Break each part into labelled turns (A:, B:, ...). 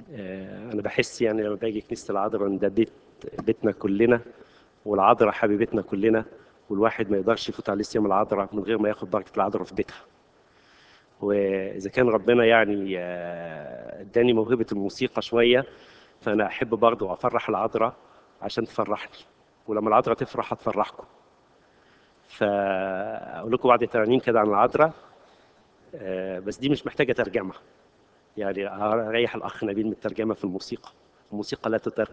A: آه، انا بحس يعني لما باجي كنيسه العذراء ان ده بيت بيتنا كلنا والعذراء حبيبتنا كلنا والواحد ما يقدرش يفوت على صيام العذراء من غير ما ياخد بركه العذراء في بيتها واذا كان ربنا يعني آه، اداني موهبه الموسيقى شويه فانا احب برضه افرح العذراء عشان تفرحني ولما العذراء تفرح هتفرحكم فاقول لكم بعض الترانيم كده عن العذراء آه، بس دي مش محتاجه ترجمه يعني اريح الاخ نبيل من الترجمه في الموسيقى الموسيقى لا تترجم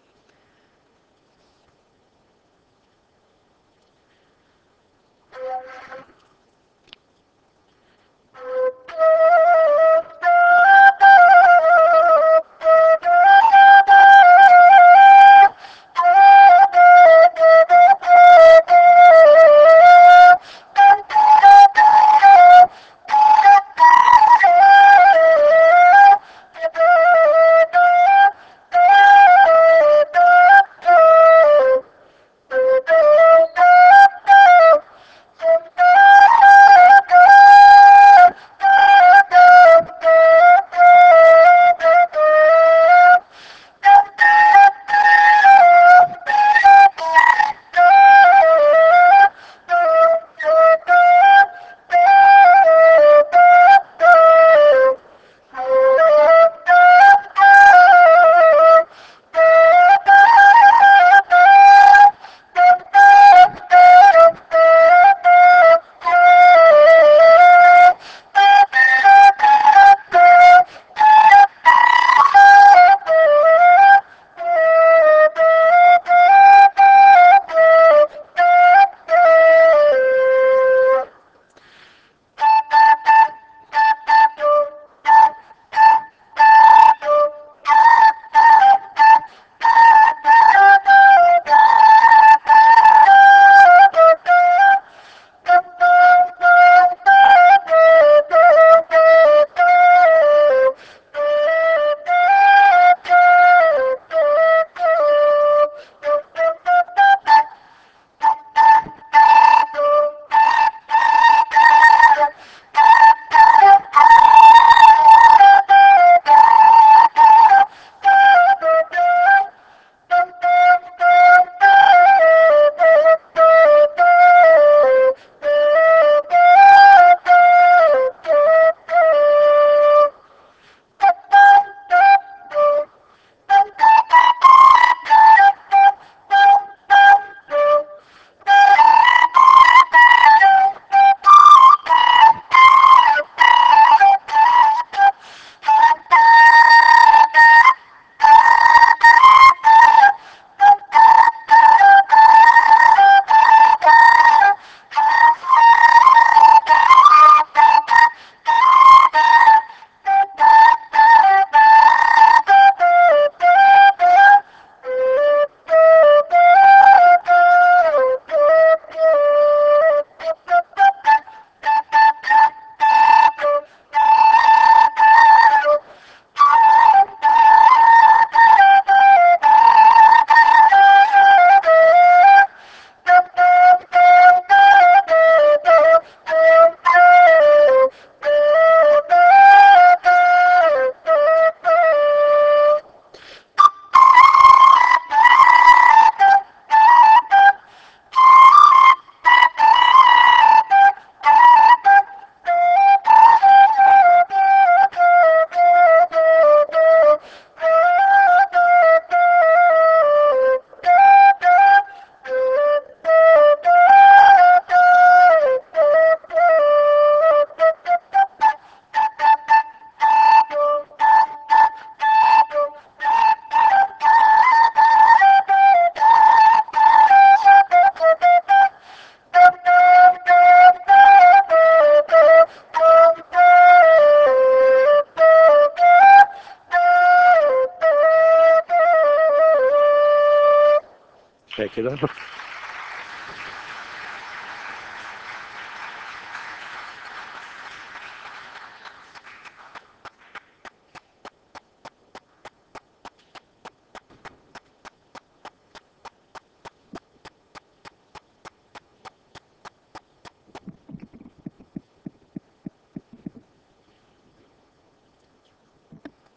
A: كفايه كده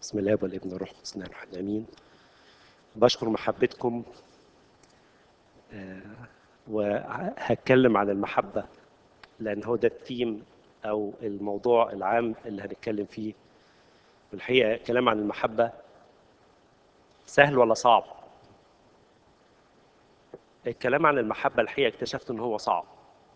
A: بسم الله والابن والروح القدس نعم الواحد امين بشكر محبتكم آه، وهتكلم عن المحبه لان هو ده الثيم او الموضوع العام اللي هنتكلم فيه والحقيقه الكلام عن المحبه سهل ولا صعب الكلام عن المحبه الحقيقه اكتشفت ان هو صعب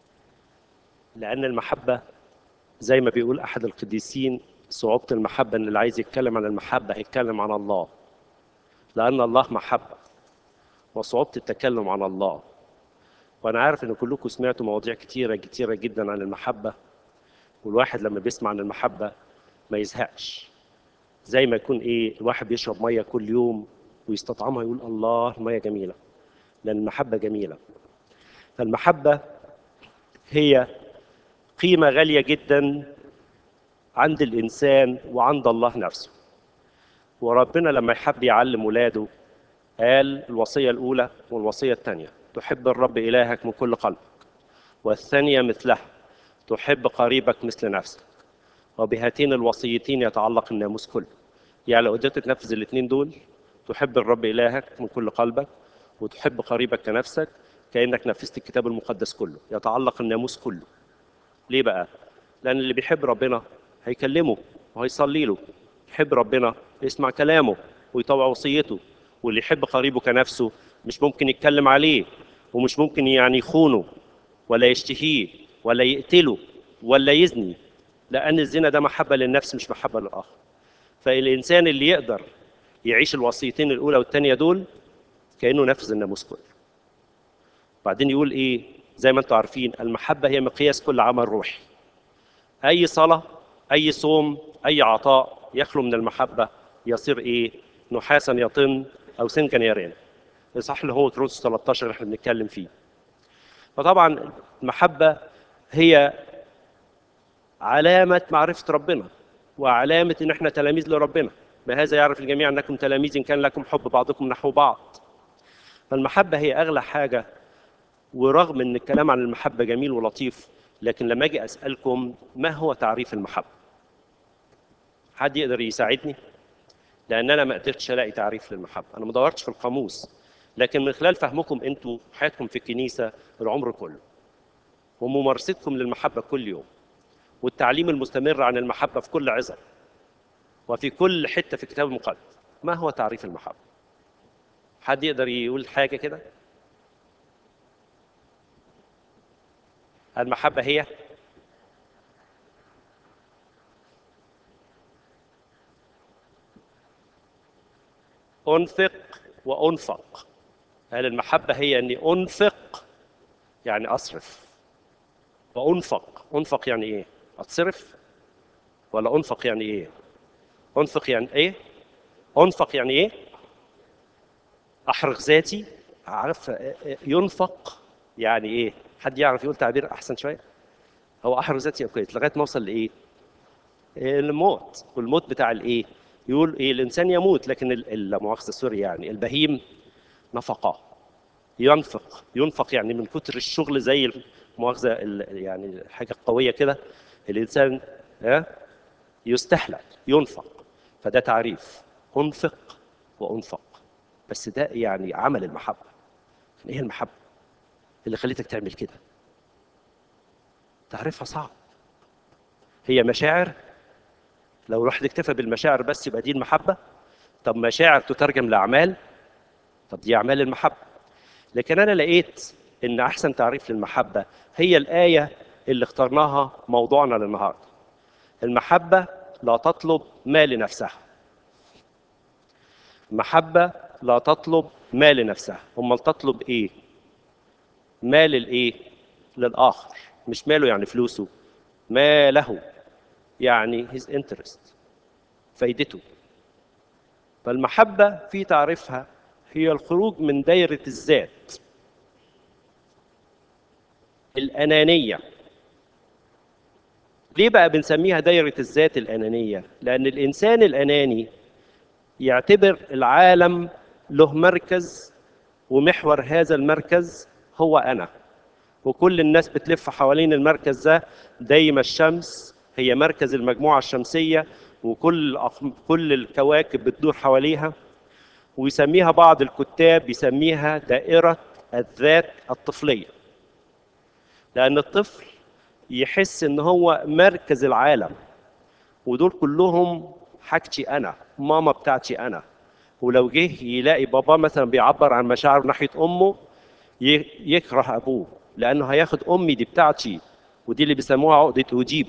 A: لان المحبه زي ما بيقول احد القديسين صعوبه المحبه ان اللي عايز يتكلم عن المحبه هيتكلم عن الله لان الله محبه وصعوبه التكلم عن الله وانا عارف ان كلكم سمعتوا مواضيع كتيره كتيره جدا عن المحبه والواحد لما بيسمع عن المحبه ما يزهقش زي ما يكون ايه الواحد بيشرب ميه كل يوم ويستطعمها يقول الله الميه جميله لان المحبه جميله فالمحبه هي قيمه غاليه جدا عند الانسان وعند الله نفسه وربنا لما يحب يعلم ولاده قال الوصيه الاولى والوصيه الثانيه تحب الرب الهك من كل قلبك والثانيه مثلها تحب قريبك مثل نفسك وبهاتين الوصيتين يتعلق الناموس كله يعني لو قدرت تنفذ الاثنين دول تحب الرب الهك من كل قلبك وتحب قريبك كنفسك كانك نفذت الكتاب المقدس كله يتعلق الناموس كله ليه بقى لان اللي بيحب ربنا هيكلمه وهيصلي له يحب ربنا يسمع كلامه ويطوع وصيته واللي يحب قريبه كنفسه مش ممكن يتكلم عليه ومش ممكن يعني يخونه ولا يشتهيه ولا يقتله ولا يزني لان الزنا ده محبه للنفس مش محبه للاخر فالانسان اللي يقدر يعيش الوصيتين الاولى والثانيه دول كانه نفذ الناموس كله بعدين يقول ايه زي ما انتم عارفين المحبه هي مقياس كل عمل روحي اي صلاه اي صوم اي عطاء يخلو من المحبه يصير ايه نحاسا يطن او سنكا يران صح اللي هو كروس 13 اللي احنا بنتكلم فيه فطبعا المحبه هي علامه معرفه ربنا وعلامه ان احنا تلاميذ لربنا بهذا يعرف الجميع انكم تلاميذ ان كان لكم حب بعضكم نحو بعض فالمحبه هي اغلى حاجه ورغم ان الكلام عن المحبه جميل ولطيف لكن لما اجي اسالكم ما هو تعريف المحبه حد يقدر يساعدني لان انا ما قدرتش الاقي تعريف للمحبه انا ما دورتش في القاموس لكن من خلال فهمكم انتوا حياتكم في الكنيسه العمر كله وممارستكم للمحبه كل يوم والتعليم المستمر عن المحبه في كل عظه وفي كل حته في الكتاب المقدس ما هو تعريف المحبه حد يقدر يقول حاجه كده المحبه هي انفق وانفق قال المحبه هي اني انفق يعني اصرف وانفق انفق يعني ايه اتصرف ولا انفق يعني ايه انفق يعني ايه انفق يعني ايه احرق ذاتي عارف ينفق يعني ايه حد يعرف يقول تعبير احسن شويه هو احرق ذاتي كويس لغايه ما اوصل لايه الموت والموت بتاع الايه يقول ايه الانسان يموت لكن ال- لا مؤاخذه سوري يعني البهيم نفقه ينفق ينفق يعني من كتر الشغل زي المؤاخذه ال- يعني حاجه قويه كده الانسان ها يستحلل ينفق فده تعريف انفق وانفق بس ده يعني عمل المحبه ايه المحبه اللي خليتك تعمل كده تعريفها صعب هي مشاعر لو الواحد اكتفى بالمشاعر بس يبقى دي المحبه طب مشاعر تترجم لاعمال طب دي اعمال المحبه لكن انا لقيت ان احسن تعريف للمحبه هي الايه اللي اخترناها موضوعنا للنهارده المحبه لا تطلب ما لنفسها محبه لا تطلب ما لنفسها امال تطلب ايه ما للايه للاخر مش ماله يعني فلوسه ما له يعني his interest فايدته فالمحبة في تعريفها هي الخروج من دايرة الذات الأنانية ليه بقى بنسميها دايرة الذات الأنانية؟ لأن الإنسان الأناني يعتبر العالم له مركز ومحور هذا المركز هو أنا وكل الناس بتلف حوالين المركز ده دايما الشمس هي مركز المجموعة الشمسية وكل الأق- كل الكواكب بتدور حواليها ويسميها بعض الكتاب يسميها دائرة الذات الطفلية لأن الطفل يحس إن هو مركز العالم ودول كلهم حاجتي أنا ماما بتاعتي أنا ولو جه يلاقي بابا مثلا بيعبر عن مشاعره ناحية أمه ي- يكره أبوه لأنه هياخد أمي دي بتاعتي ودي اللي بيسموها عقدة أجيب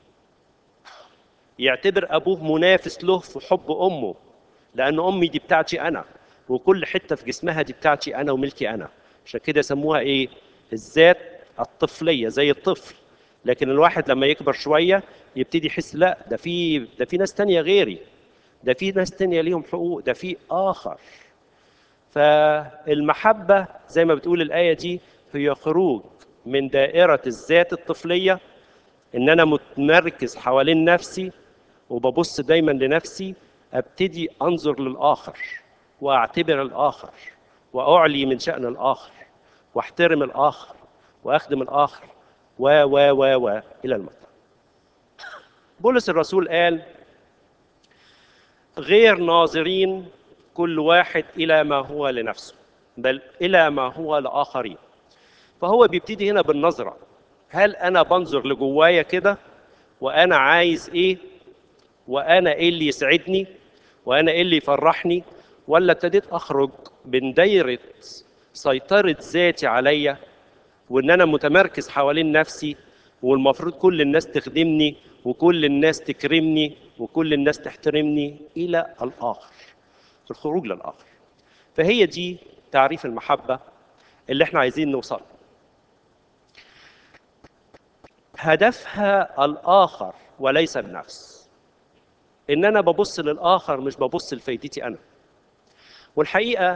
A: يعتبر أبوه منافس له في حب أمه لأن أمي دي بتاعتي أنا وكل حتة في جسمها دي بتاعتي أنا وملكي أنا عشان كده يسموها إيه الذات الطفلية زي الطفل لكن الواحد لما يكبر شوية يبتدي يحس لا ده في ده في ناس تانية غيري ده في ناس تانية ليهم حقوق ده في آخر فالمحبة زي ما بتقول الآية دي هي خروج من دائرة الذات الطفلية إن أنا متمركز حوالين نفسي وببص دايما لنفسي أبتدي أنظر للآخر وأعتبر الآخر وأعلي من شأن الآخر وأحترم الآخر وأخدم الآخر و و و و إلى المطلع بولس الرسول قال غير ناظرين كل واحد إلى ما هو لنفسه بل إلى ما هو لآخرين فهو بيبتدي هنا بالنظرة هل أنا بنظر لجوايا كده وأنا عايز إيه وأنا إيه اللي يسعدني وأنا إيه اللي يفرحني ولا ابتديت أخرج من دايرة سيطرة ذاتي عليا وإن أنا متمركز حوالين نفسي والمفروض كل الناس تخدمني وكل الناس تكرمني وكل الناس تحترمني إلى الآخر الخروج للآخر فهي دي تعريف المحبة اللي احنا عايزين نوصل هدفها الآخر وليس النفس إن أنا ببص للآخر مش ببص لفايدتي أنا والحقيقة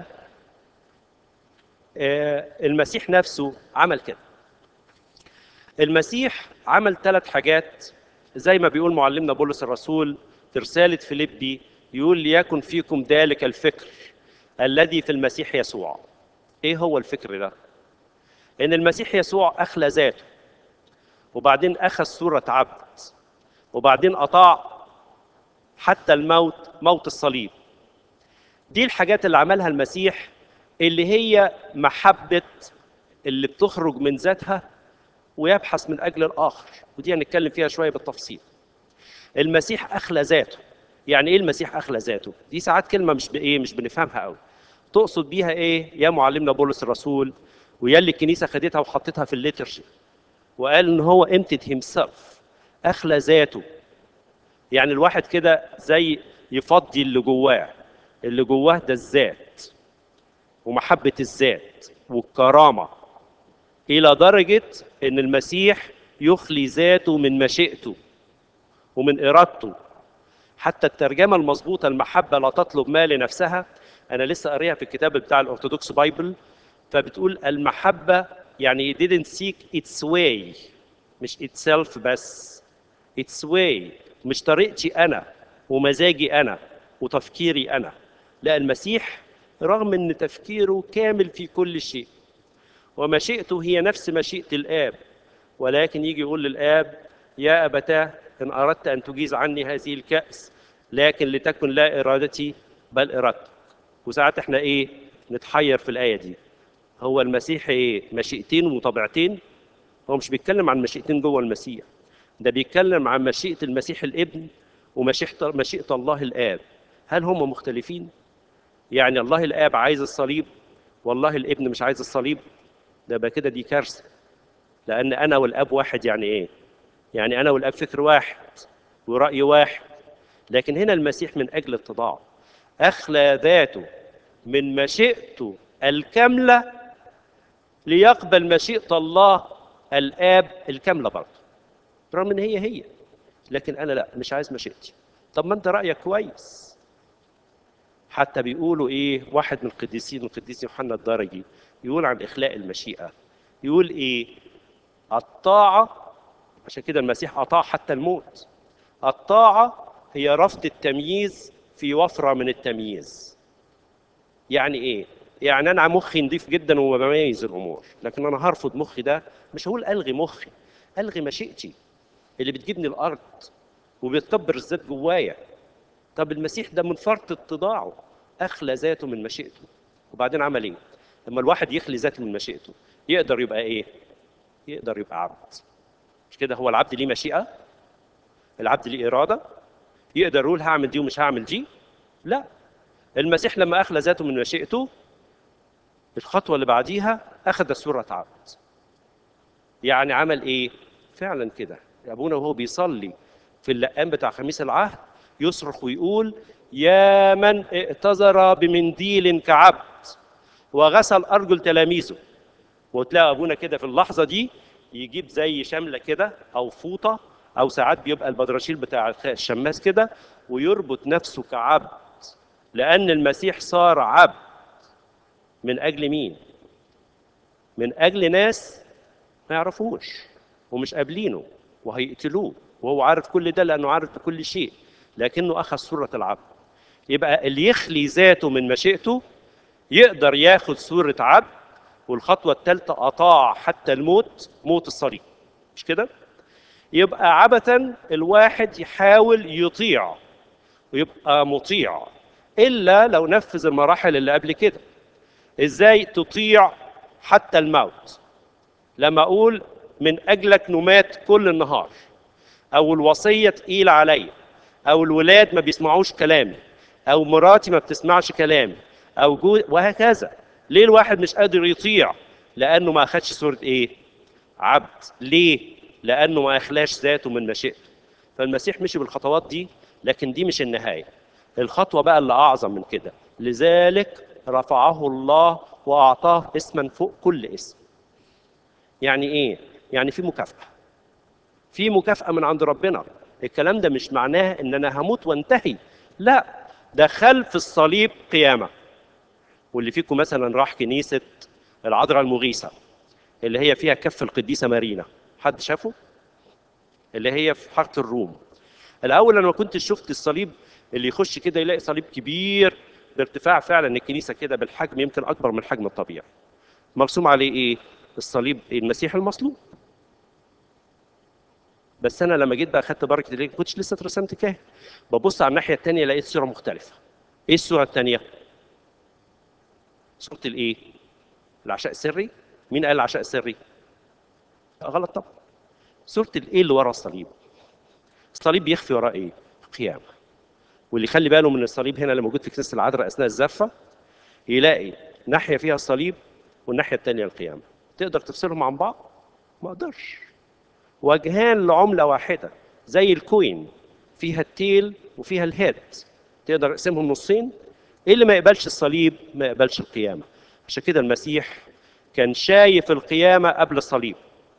A: آه، المسيح نفسه عمل كده المسيح عمل ثلاث حاجات زي ما بيقول معلمنا بولس الرسول في رسالة فيليبي يقول ليكن فيكم ذلك الفكر الذي في المسيح يسوع ايه هو الفكر ده ان المسيح يسوع اخلى ذاته وبعدين اخذ صورة عبد وبعدين اطاع حتى الموت موت الصليب دي الحاجات اللي عملها المسيح اللي هي محبة اللي بتخرج من ذاتها ويبحث من أجل الآخر ودي هنتكلم فيها شوية بالتفصيل المسيح أخلى ذاته يعني إيه المسيح أخلى ذاته؟ دي ساعات كلمة مش بإيه مش بنفهمها قوي تقصد بيها إيه يا معلمنا بولس الرسول ويا اللي الكنيسة خدتها وحطتها في الليترشي وقال إن هو emptied himself أخلى ذاته يعني الواحد كده زي يفضي اللي جواه اللي جواه ده الذات ومحبة الذات والكرامة إلى درجة إن المسيح يخلي ذاته من مشيئته ومن إرادته حتى الترجمة المظبوطة المحبة لا تطلب ما لنفسها أنا لسه قاريها في الكتاب بتاع الأرثوذكس بايبل فبتقول المحبة يعني it didn't seek its way مش itself بس its way مش طريقتي أنا ومزاجي أنا وتفكيري أنا لا المسيح رغم أن تفكيره كامل في كل شيء ومشيئته هي نفس مشيئة الآب ولكن يجي يقول للآب يا أبتاه إن أردت أن تجيز عني هذه الكأس لكن لتكن لا إرادتي بل إرادتك وساعات إحنا إيه نتحير في الآية دي هو المسيح إيه مشيئتين وطبيعتين هو مش بيتكلم عن مشيئتين جوه المسيح ده بيتكلم عن مشيئة المسيح الابن ومشيئة مشيئة الله الآب هل هم مختلفين؟ يعني الله الآب عايز الصليب والله الابن مش عايز الصليب ده بقى كده دي كارثة لأن أنا والآب واحد يعني إيه؟ يعني أنا والآب فكر واحد ورأي واحد لكن هنا المسيح من أجل اتضاعه أخلى ذاته من مشيئته الكاملة ليقبل مشيئة الله الآب الكاملة برضه رغم إن هي هي لكن أنا لا مش عايز مشيئتي طب ما أنت رأيك كويس حتى بيقولوا إيه واحد من القديسين القديس يوحنا الدرجي يقول عن إخلاء المشيئة يقول إيه الطاعة عشان كده المسيح أطاع حتى الموت الطاعة هي رفض التمييز في وفرة من التمييز يعني إيه؟ يعني أنا مخي نضيف جدا وبميز الأمور لكن أنا هرفض مخي ده مش هقول ألغي مخي ألغي مشيئتي اللي بتجيبني الأرض وبيتكبر الذات جوايا طب المسيح ده من فرط اتضاعه اخلى ذاته من مشيئته وبعدين عمل ايه لما الواحد يخلي ذاته من مشيئته يقدر يبقى ايه يقدر يبقى عبد مش كده هو العبد ليه مشيئه العبد ليه اراده يقدر يقول هعمل دي ومش هعمل دي لا المسيح لما اخلى ذاته من مشيئته الخطوه اللي بعديها اخذ صوره عبد يعني عمل ايه فعلا كده ابونا وهو بيصلي في اللقان بتاع خميس العهد يصرخ ويقول يا من ائتذر بمنديل كعبد وغسل ارجل تلاميذه وتلاقي ابونا كده في اللحظه دي يجيب زي شمله كده او فوطه او ساعات بيبقى البدرشيل بتاع الشماس كده ويربط نفسه كعبد لان المسيح صار عبد من اجل مين من اجل ناس ما يعرفوش ومش قابلينه وهيقتلوه وهو عارف كل ده لانه عارف بكل شيء لكنه اخذ صوره العبد يبقى اللي يخلي ذاته من مشيئته يقدر ياخد صوره عبد والخطوه الثالثه اطاع حتى الموت موت الصليب مش كده يبقى عبثا الواحد يحاول يطيع ويبقى مطيع الا لو نفذ المراحل اللي قبل كده ازاي تطيع حتى الموت لما اقول من اجلك نمات كل النهار او الوصيه تقيله عليا او الولاد ما بيسمعوش كلامي او مراتي ما بتسمعش كلامي او جو وهكذا ليه الواحد مش قادر يطيع لانه ما اخدش صوره ايه عبد ليه لانه ما اخلاش ذاته من مشيئته فالمسيح مشي بالخطوات دي لكن دي مش النهايه الخطوه بقى اللي اعظم من كده لذلك رفعه الله واعطاه اسما فوق كل اسم يعني ايه يعني في مكافاه في مكافاه من عند ربنا الكلام ده مش معناه ان انا هموت وانتهي لا ده خلف الصليب قيامه واللي فيكم مثلا راح كنيسه العذراء المغيثه اللي هي فيها كف القديسه مارينا حد شافه اللي هي في حاره الروم الاول انا ما كنتش شفت الصليب اللي يخش كده يلاقي صليب كبير بارتفاع فعلا الكنيسه كده بالحجم يمكن اكبر من الحجم الطبيعي مرسوم عليه ايه الصليب المسيح المصلوب بس انا لما جيت بقى خدت بركه الليل ما كنتش لسه اترسمت كاهن ببص على الناحيه الثانيه لقيت صوره مختلفه ايه الصوره الثانيه صوره الايه العشاء السري مين قال العشاء السري غلط طبعا صوره الايه اللي ورا الصليب الصليب بيخفي وراه ايه القيامه واللي يخلي باله من الصليب هنا اللي موجود في كنيسه العذراء اثناء الزفه يلاقي ناحيه فيها الصليب والناحيه الثانيه القيامه تقدر تفصلهم عن بعض ما اقدرش وجهان لعمله واحده زي الكوين فيها التيل وفيها الهيد تقدر تقسمهم نصين ايه اللي ما يقبلش الصليب ما يقبلش القيامه عشان كده المسيح كان شايف القيامه قبل الصليب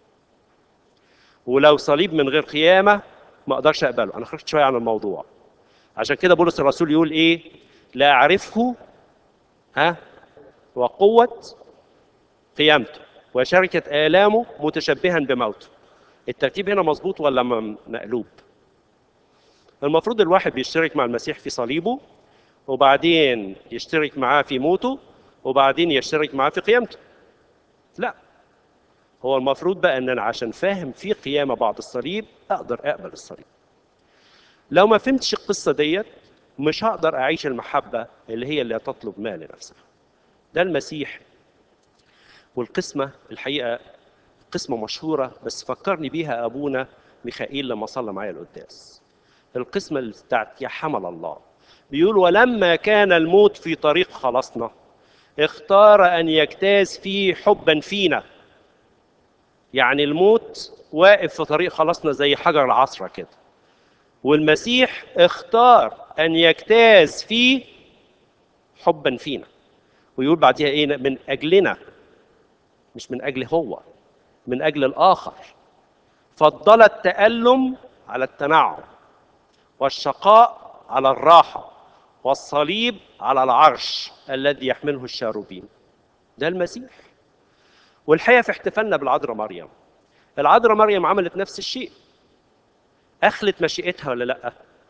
A: ولو صليب من غير قيامه ما اقدرش اقبله انا خرجت شويه عن الموضوع عشان كده بولس الرسول يقول ايه لا اعرفه ها وقوه قيامته وشركه الامه متشبها بموته الترتيب هنا مظبوط ولا مقلوب المفروض الواحد بيشترك مع المسيح في صليبه وبعدين يشترك معاه في موته وبعدين يشترك معاه في قيامته لا هو المفروض بقى ان انا عشان فاهم في قيامه بعد الصليب اقدر اقبل الصليب لو ما فهمتش القصه ديت مش هقدر اعيش المحبه اللي هي اللي تطلب ما لنفسها ده المسيح والقسمه الحقيقه قسمه مشهوره بس فكرني بيها ابونا ميخائيل لما صلى معايا القداس القسمه اللي بتاعت يا حمل الله بيقول ولما كان الموت في طريق خلاصنا اختار ان يجتاز فيه حبا فينا يعني الموت واقف في طريق خلاصنا زي حجر العصرة كده والمسيح اختار ان يجتاز فيه حبا فينا ويقول بعديها ايه من اجلنا مش من اجل هو من اجل الاخر فضل التالم على التنعم والشقاء على الراحه والصليب على العرش الذي يحمله الشاروبين ده المسيح والحقيقه في احتفالنا بالعذراء مريم العذراء مريم عملت نفس الشيء اخلت مشيئتها ولا لا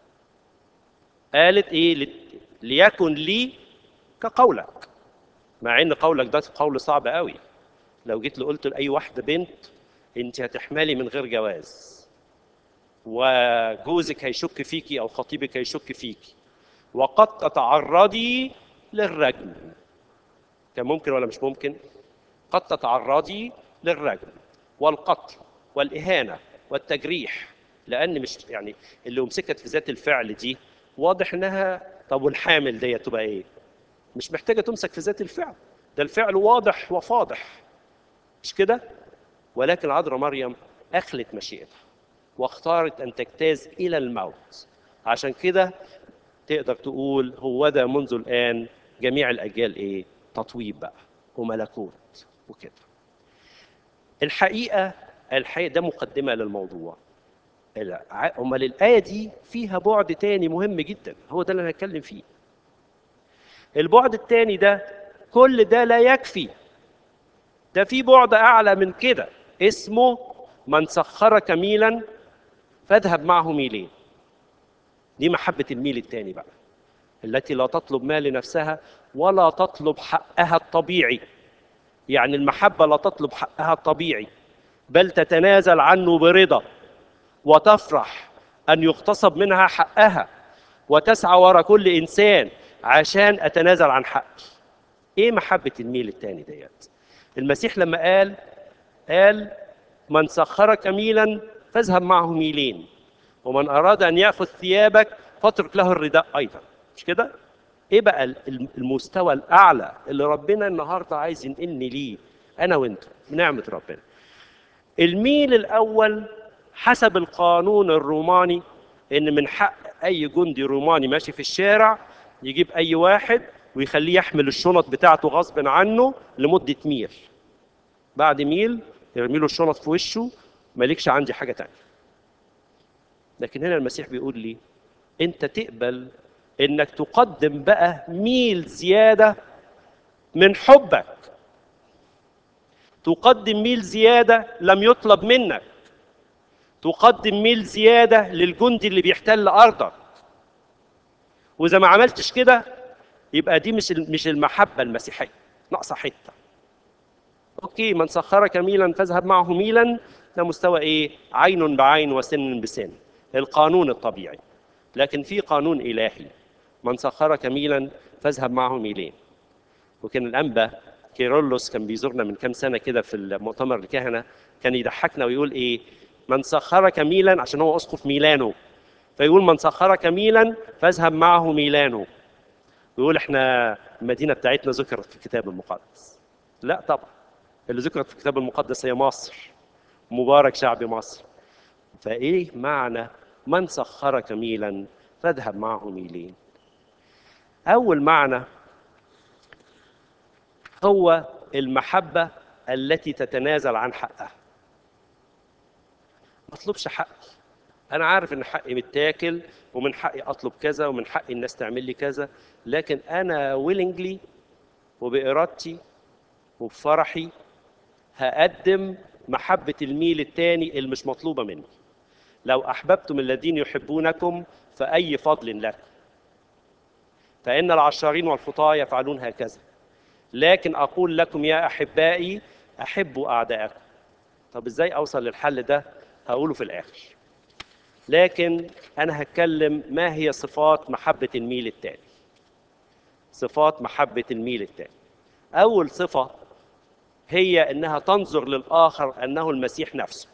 A: قالت ايه ليكن لي كقولك مع ان قولك ده قول صعب قوي لو جيت قلت لاي واحده بنت انت هتحملي من غير جواز وجوزك هيشك فيكي او خطيبك هيشك فيكي وقد تتعرضي للرجم كان ممكن ولا مش ممكن قد تتعرضي للرجم والقتل والاهانه والتجريح لان مش يعني اللي امسكت في ذات الفعل دي واضح انها طب والحامل ديت تبقى ايه مش محتاجه تمسك في ذات الفعل ده الفعل واضح وفاضح مش كده ولكن عذراء مريم اخلت مشيئتها واختارت ان تجتاز الى الموت عشان كده تقدر تقول هو ده منذ الان جميع الاجيال ايه تطويب بقى وملكوت وكده الحقيقه الحقيقه ده مقدمه للموضوع الع- امال الايه دي فيها بعد تاني مهم جدا هو ده اللي انا هتكلم فيه البعد التاني ده كل ده لا يكفي ده في بعد اعلى من كده اسمه من سخرك ميلا فاذهب معه ميلين دي محبة الميل التاني بقى التي لا تطلب ما لنفسها ولا تطلب حقها الطبيعي يعني المحبة لا تطلب حقها الطبيعي بل تتنازل عنه برضا وتفرح أن يغتصب منها حقها وتسعى وراء كل إنسان عشان أتنازل عن حقي إيه محبة الميل التاني ديت المسيح لما قال قال من سخرك ميلا فاذهب معه ميلين ومن أراد أن يأخذ ثيابك فاترك له الرداء أيضا مش كده؟ إيه بقى ال- المستوى الأعلى اللي ربنا النهاردة عايز ينقلني ليه أنا وأنت بنعمة ربنا الميل الأول حسب القانون الروماني إن من حق أي جندي روماني ماشي في الشارع يجيب أي واحد ويخليه يحمل الشنط بتاعته غصب عنه لمدة ميل بعد ميل يرمي له الشنط في وشه مالكش عندي حاجة تانية لكن هنا المسيح بيقول لي انت تقبل انك تقدم بقى ميل زيادة من حبك تقدم ميل زيادة لم يطلب منك تقدم ميل زيادة للجندي اللي بيحتل أرضك وإذا ما عملتش كده يبقى دي مش مش المحبة المسيحية ناقصة حتة أوكي من سخرك ميلا فاذهب معه ميلا ده مستوى إيه؟ عين بعين وسن بسن القانون الطبيعي لكن في قانون إلهي من سخرك ميلا فاذهب معه ميلين وكان الأنبا كيرلس كان بيزورنا من كام سنة كده في المؤتمر الكهنة كان يضحكنا ويقول إيه من سخرك ميلا عشان هو أسقف ميلانو فيقول من سخرك ميلا فاذهب معه ميلانو ويقول احنا المدينة بتاعتنا ذكرت في الكتاب المقدس لا طبعا اللي ذكرت في الكتاب المقدس هي مصر مبارك شعب مصر فايه معنى من سخرك ميلا فاذهب معه ميلين اول معنى هو المحبه التي تتنازل عن حقها ما اطلبش حقي انا عارف ان حقي متاكل ومن حقي اطلب كذا ومن حقي الناس تعمل لي كذا لكن انا ويلنجلي وبارادتي وبفرحي هقدم محبة الميل التاني اللي مش مطلوبة مني لو أحببتم الذين يحبونكم فأي فضل لكم فإن العشارين والخطاة يفعلون هكذا لكن أقول لكم يا أحبائي أحبوا أعداءكم طب إزاي أوصل للحل ده هقوله في الآخر لكن أنا هتكلم ما هي صفات محبة الميل التاني صفات محبة الميل التاني أول صفة هي انها تنظر للاخر انه المسيح نفسه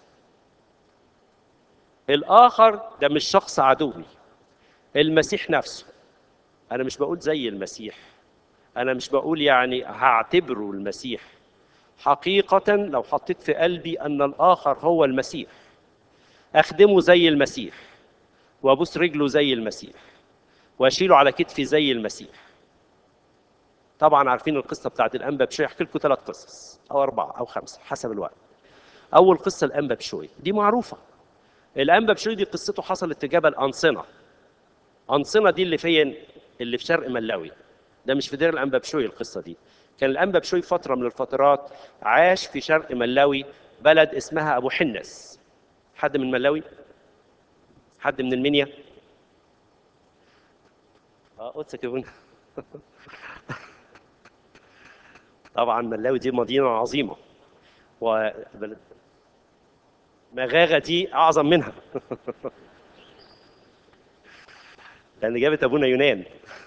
A: الاخر ده مش شخص عدوي المسيح نفسه انا مش بقول زي المسيح انا مش بقول يعني هعتبره المسيح حقيقة لو حطيت في قلبي ان الاخر هو المسيح اخدمه زي المسيح وابوس رجله زي المسيح واشيله على كتفي زي المسيح طبعا عارفين القصه بتاعت الانبا بشوي احكي لكم ثلاث قصص او اربعه او خمسه حسب الوقت اول قصه الانبا بشوي دي معروفه الانبا بشوي دي قصته حصلت في جبل انصنه انصنه دي اللي فين اللي في شرق ملاوي ده مش في دير الانبا بشوي القصه دي كان الانبا بشوي فتره من الفترات عاش في شرق ملاوي بلد اسمها ابو حنس حد من ملاوي حد من المنيا اه قدسك يا بني طبعا ملاوي دي مدينة عظيمة وبلد مغاغه دي اعظم منها لان جابت ابونا يونان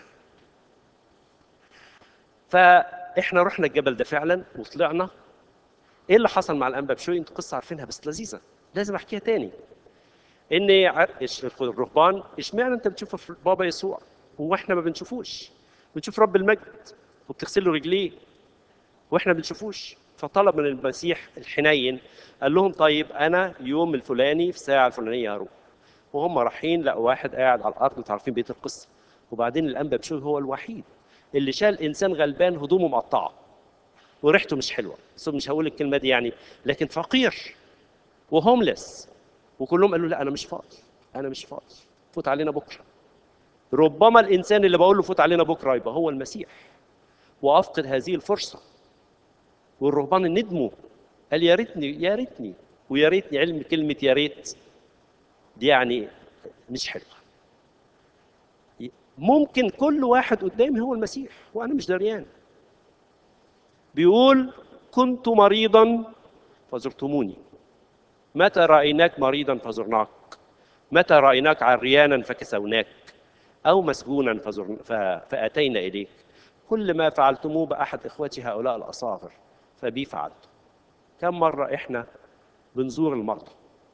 A: فاحنا رحنا الجبل ده فعلا وطلعنا ايه اللي حصل مع الانبا بشوي انتوا قصه عارفينها بس لذيذه لازم احكيها تاني ان ع- إيش- الرهبان اشمعنى انت بتشوف في بابا يسوع هو احنا ما بنشوفوش بنشوف رب المجد وبتغسل له رجليه واحنا ما بنشوفوش فطلب من المسيح الحنين قال لهم طيب انا يوم الفلاني في الساعه الفلانيه هروح وهم رايحين لقوا واحد قاعد على الارض انتوا عارفين بقيه القصه وبعدين الانبا بشوي هو الوحيد اللي شال انسان غلبان هدومه مقطعه وريحته مش حلوه بس مش هقول الكلمه دي يعني لكن فقير وهوملس وكلهم قالوا لا انا مش فاضي انا مش فاضي فوت علينا بكره ربما الانسان اللي بقول له فوت علينا بكره يبقى هو المسيح وافقد هذه الفرصه والرهبان ندموا قال يا ريتني يا ريتني ويا ريتني علم كلمه يا ريت دي يعني مش حلوه ممكن كل واحد قدامي هو المسيح وانا مش دريان بيقول كنت مريضا فزرتموني متى رايناك مريضا فزرناك متى رايناك عريانا فكسوناك او مسجونا فزرنا ف... فاتينا اليك كل ما فعلتموه باحد اخوتي هؤلاء الاصاغر فبي فعلت كم مره احنا بنزور المرضى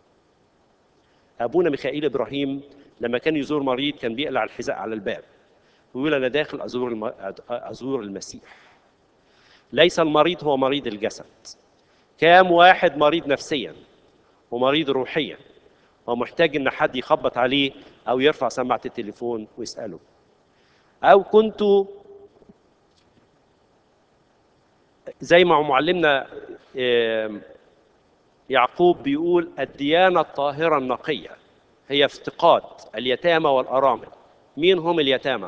A: ابونا ميخائيل ابراهيم لما كان يزور مريض كان بيقلع الحذاء على الباب ويقول انا داخل ازور الم... ازور المسيح ليس المريض هو مريض الجسد كام واحد مريض نفسيا ومريض روحيا ومحتاج ان حد يخبط عليه او يرفع سماعه التليفون ويساله او كنت زي ما معلمنا آم، يعقوب بيقول الديانه الطاهره النقيه هي افتقاد اليتامى والارامل مين هم اليتامى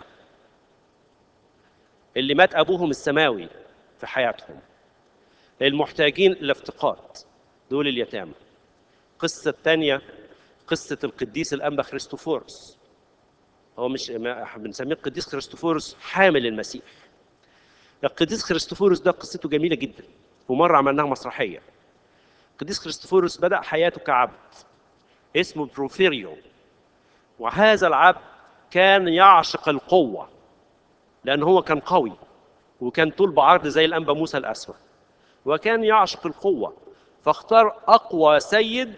A: اللي مات ابوهم السماوي في حياتهم المحتاجين الافتقاد دول اليتامى القصة الثانية قصة القديس الأنبا خريستوفورس هو مش ما إحنا بنسميه القديس خريستوفورس حامل المسيح القديس خريستوفورس ده قصته جميلة جدا ومرة عملناها مسرحية القديس خريستوفورس بدأ حياته كعبد اسمه بروفيريو وهذا العبد كان يعشق القوة لأن هو كان قوي وكان طول بعرض زي الأنبا موسى الأسود وكان يعشق القوة فاختار أقوى سيد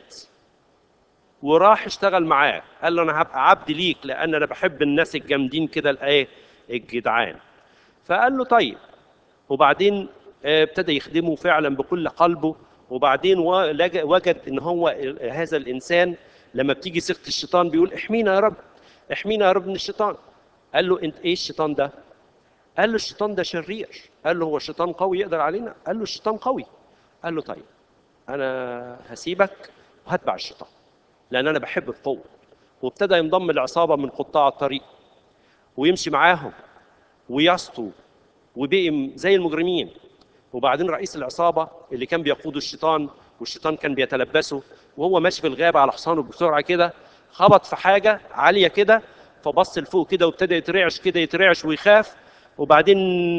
A: وراح اشتغل معاه قال له أنا هبقى عبد ليك لأن أنا بحب الناس الجامدين كده الإيه الجدعان فقال له طيب وبعدين آه، ابتدى يخدمه فعلا بكل قلبه وبعدين و- لج- وجد ان هو ال- هذا الانسان لما بتيجي سيره الشيطان بيقول احمينا يا رب احمينا يا رب من الشيطان قال له انت ايه الشيطان ده قال له الشيطان ده شرير قال له هو الشيطان قوي يقدر علينا قال له الشيطان قوي قال له طيب انا هسيبك وهتبع الشيطان لان انا بحب القوه وابتدى ينضم لعصابه من قطاع الطريق ويمشي معاهم ويسطو وبقي م- زي المجرمين وبعدين رئيس العصابه اللي كان بيقوده الشيطان والشيطان كان بيتلبسه وهو ماشي في الغابه على حصانه بسرعه كده خبط في حاجه عاليه كده فبص لفوق كده وابتدى يترعش كده يترعش ويخاف وبعدين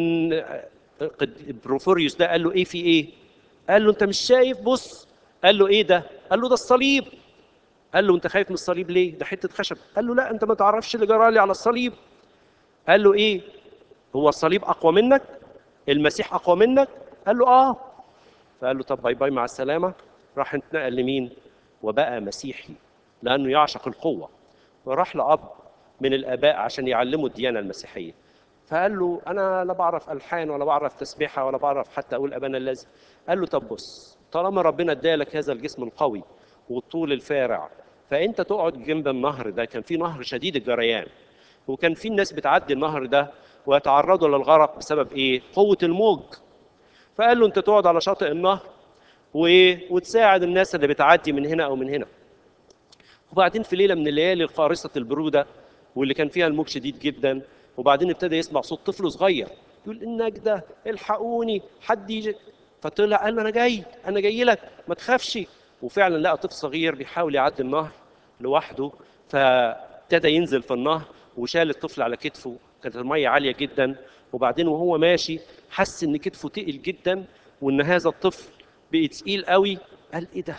A: قد- بروفوريوس ده قال له ايه في ايه؟ قال له انت مش شايف بص قال له ايه ده؟ قال له ده الصليب قال له انت خايف من الصليب ليه؟ ده حته خشب قال له لا انت ما تعرفش اللي جرى لي على الصليب قال له ايه؟ هو الصليب اقوى منك؟ المسيح اقوى منك؟ قال له اه فقال له طب باي باي مع السلامه راح اتنقل لمين؟ وبقى مسيحي لانه يعشق القوه وراح لاب من الاباء عشان يعلمه الديانه المسيحيه فقال له انا لا بعرف الحان ولا بعرف تسبيحه ولا بعرف حتى اقول ابانا الذي قال له طب بص طالما ربنا ادالك هذا الجسم القوي والطول الفارع فانت تقعد جنب النهر ده كان في نهر شديد الجريان وكان في الناس بتعدي النهر ده ويتعرضوا للغرق بسبب ايه قوه الموج فقال له انت تقعد على شاطئ النهر وايه وتساعد الناس اللي بتعدي من هنا او من هنا وبعدين في ليله من الليالي القارصه البروده واللي كان فيها الموج شديد جدا وبعدين ابتدى يسمع صوت طفل صغير يقول النجده الحقوني حد يجي فطلع قال له انا جاي انا جاي لك ما تخافش وفعلا لقى طفل صغير بيحاول يعدي النهر لوحده فابتدى ينزل في النهر وشال الطفل على كتفه كانت الميه عاليه جدا وبعدين وهو ماشي حس ان كتفه تقل جدا وان هذا الطفل بقي تقيل قوي قال ايه ده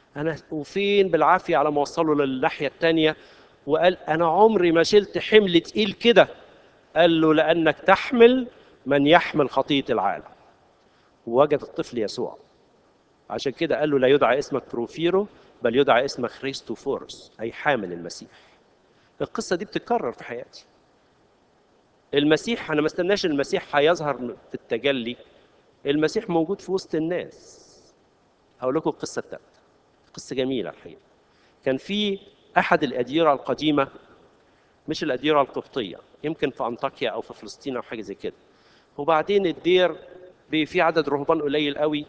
A: انا وفين بالعافيه على ما وصله للناحيه الثانيه وقال انا عمري ما شلت حمل تقيل كده قال له لانك تحمل من يحمل خطيه العالم ووجد الطفل يسوع عشان كده قال له لا يدعى اسمك بروفيرو بل يدعى اسمك خريستوفورس اي حامل المسيح القصه دي بتتكرر في حياتي المسيح انا ما استناش المسيح هيظهر في التجلي المسيح موجود في وسط الناس هقول لكم القصه الثالثه قصه جميله الحقيقه كان في احد الاديره القديمه مش الاديره القبطيه يمكن في انطاكيا او في فلسطين او حاجه زي كده وبعدين الدير بي- في عدد رهبان قليل قوي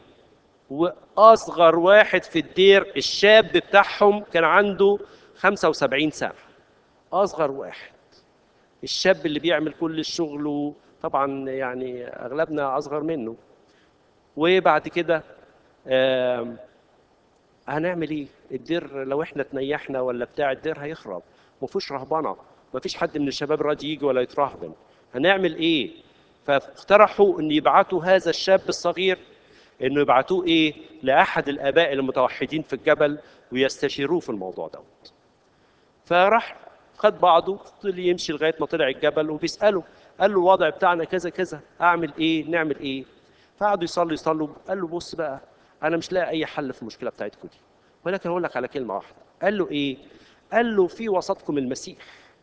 A: واصغر واحد في الدير الشاب بتاعهم كان عنده 75 سنه اصغر واحد الشاب اللي بيعمل كل الشغل طبعا يعني اغلبنا اصغر منه وبعد كده آم، هنعمل ايه الدير لو احنا تنيحنا ولا بتاع الدير هيخرب مفيش رهبنه مفيش حد من الشباب راضي يجي ولا يترهبن هنعمل ايه فاقترحوا ان يبعتوا هذا الشاب الصغير انه يبعتوه ايه لاحد الاباء المتوحدين في الجبل ويستشيروه في الموضوع دوت فراح خد بعضه فضل يمشي لغايه ما طلع الجبل وبيساله قال له الوضع بتاعنا كذا كذا اعمل ايه نعمل ايه فقعدوا يصلوا يصلوا قال له بص بقى انا مش لاقي اي حل في المشكله بتاعتكم دي ولكن اقول لك على كلمه واحده قال له ايه قال له في وسطكم المسيح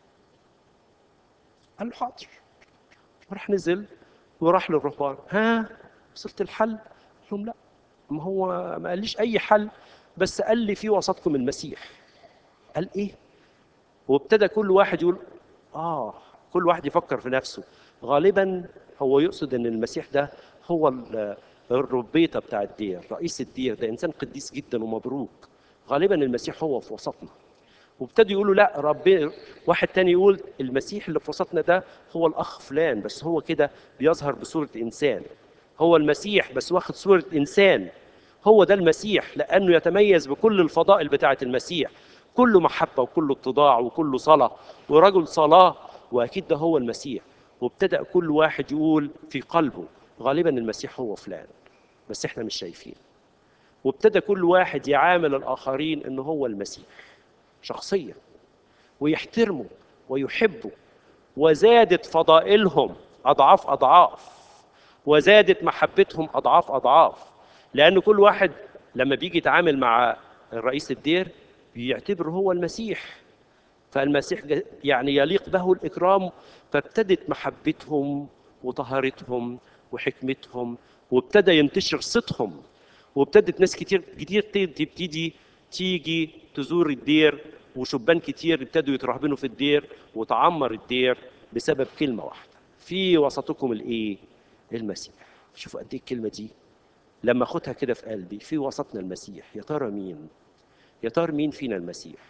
A: قال له حاضر وراح نزل وراح للرهبان ها وصلت الحل قال لهم لا ما هو ما قاليش اي حل بس قال لي في وسطكم المسيح قال ايه وابتدى كل واحد يقول اه كل واحد يفكر في نفسه غالبا هو يقصد ان المسيح ده هو ال- الربيطه بتاع الدير رئيس الدير ده انسان قديس جدا ومبروك غالبا المسيح هو في وسطنا وابتدوا يقولوا لا ربي واحد تاني يقول المسيح اللي في وسطنا ده هو الاخ فلان بس هو كده بيظهر بصوره انسان هو المسيح بس واخد صوره انسان هو ده المسيح لانه يتميز بكل الفضائل بتاعه المسيح كله محبه وكله اتضاع وكله صلاه ورجل صلاه واكيد ده هو المسيح وابتدا كل واحد يقول في قلبه غالبا المسيح هو فلان بس احنا مش شايفين وابتدى كل واحد يعامل الاخرين انه هو المسيح شخصيا ويحترمه ويحبه وزادت فضائلهم اضعاف اضعاف وزادت محبتهم اضعاف اضعاف لان كل واحد لما بيجي يتعامل مع رئيس الدير بيعتبره هو المسيح فالمسيح ج- يعني يليق به الاكرام فابتدت محبتهم وطهارتهم وحكمتهم وابتدى ينتشر صيتهم وابتدت ناس كتير كتير ت- تبتدي تيجي تزور الدير وشبان كتير ابتدوا يترهبنوا في الدير وتعمر الدير بسبب كلمه واحده في وسطكم الايه المسيح شوفوا قد ايه الكلمه دي لما اخدها كده في قلبي في وسطنا المسيح يا ترى مين يا ترى مين فينا المسيح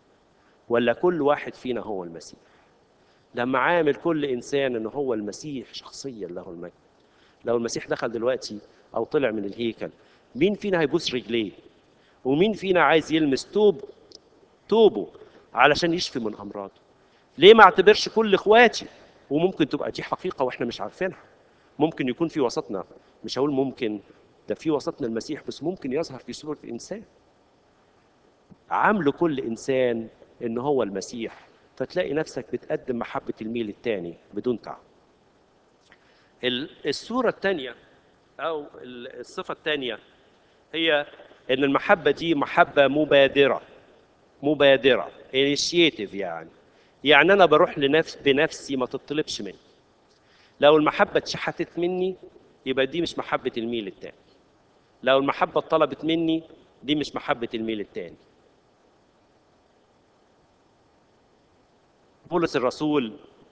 A: ولا كل واحد فينا هو المسيح لما عامل كل انسان انه هو المسيح شخصيا له المجد لو المسيح دخل دلوقتي او طلع من الهيكل مين فينا هيبوس رجليه ومين فينا عايز يلمس توب توبه علشان يشفي من امراضه ليه ما اعتبرش كل اخواتي وممكن تبقى دي حقيقه واحنا مش عارفينها ممكن يكون في وسطنا مش هقول ممكن ده في وسطنا المسيح بس ممكن يظهر في صوره انسان عامله كل انسان ان هو المسيح فتلاقي نفسك بتقدم محبه الميل الثاني بدون تعب ال- الصوره الثانيه او ال- الصفه الثانيه هي ان المحبه دي محبه مبادره مبادره انيشيتيف يعني يعني انا بروح لنفس بنفسي ما تطلبش مني لو المحبه اتشحتت مني يبقى دي مش محبه الميل الثاني لو المحبه اتطلبت مني دي مش محبه الميل الثاني بولس الرسول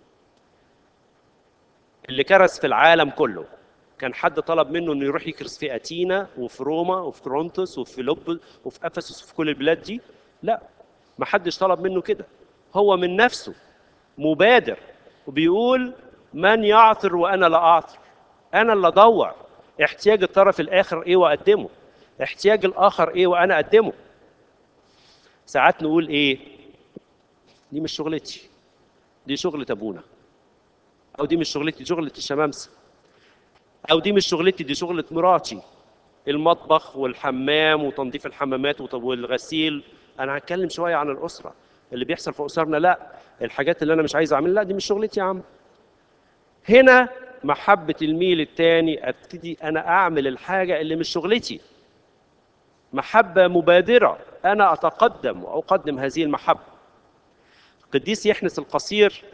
A: اللي كرس في العالم كله كان حد طلب منه انه يروح يكرس في اتينا وفي روما وفي كورنثوس وفي فيلبس وفي افسس وفي كل البلاد دي لا ما حدش طلب منه كده هو من نفسه مبادر وبيقول من يعثر وانا لا اعثر انا اللي ادور احتياج الطرف الاخر ايه واقدمه احتياج الاخر ايه وانا اقدمه ساعات نقول ايه دي مش شغلتي دي شغلة ابونا او دي مش شغلتي دي شغلة الشمامسة او دي مش شغلتي دي شغلة مراتي المطبخ والحمام وتنظيف الحمامات وط- والغسيل انا هتكلم شويه عن الاسره اللي بيحصل في اسرنا لا الحاجات اللي انا مش عايز اعملها لا دي مش شغلتي يا عم هنا محبه الميل التاني ابتدي انا اعمل الحاجه اللي مش شغلتي محبه مبادره انا اتقدم واقدم هذه المحبه القديس يحنس القصير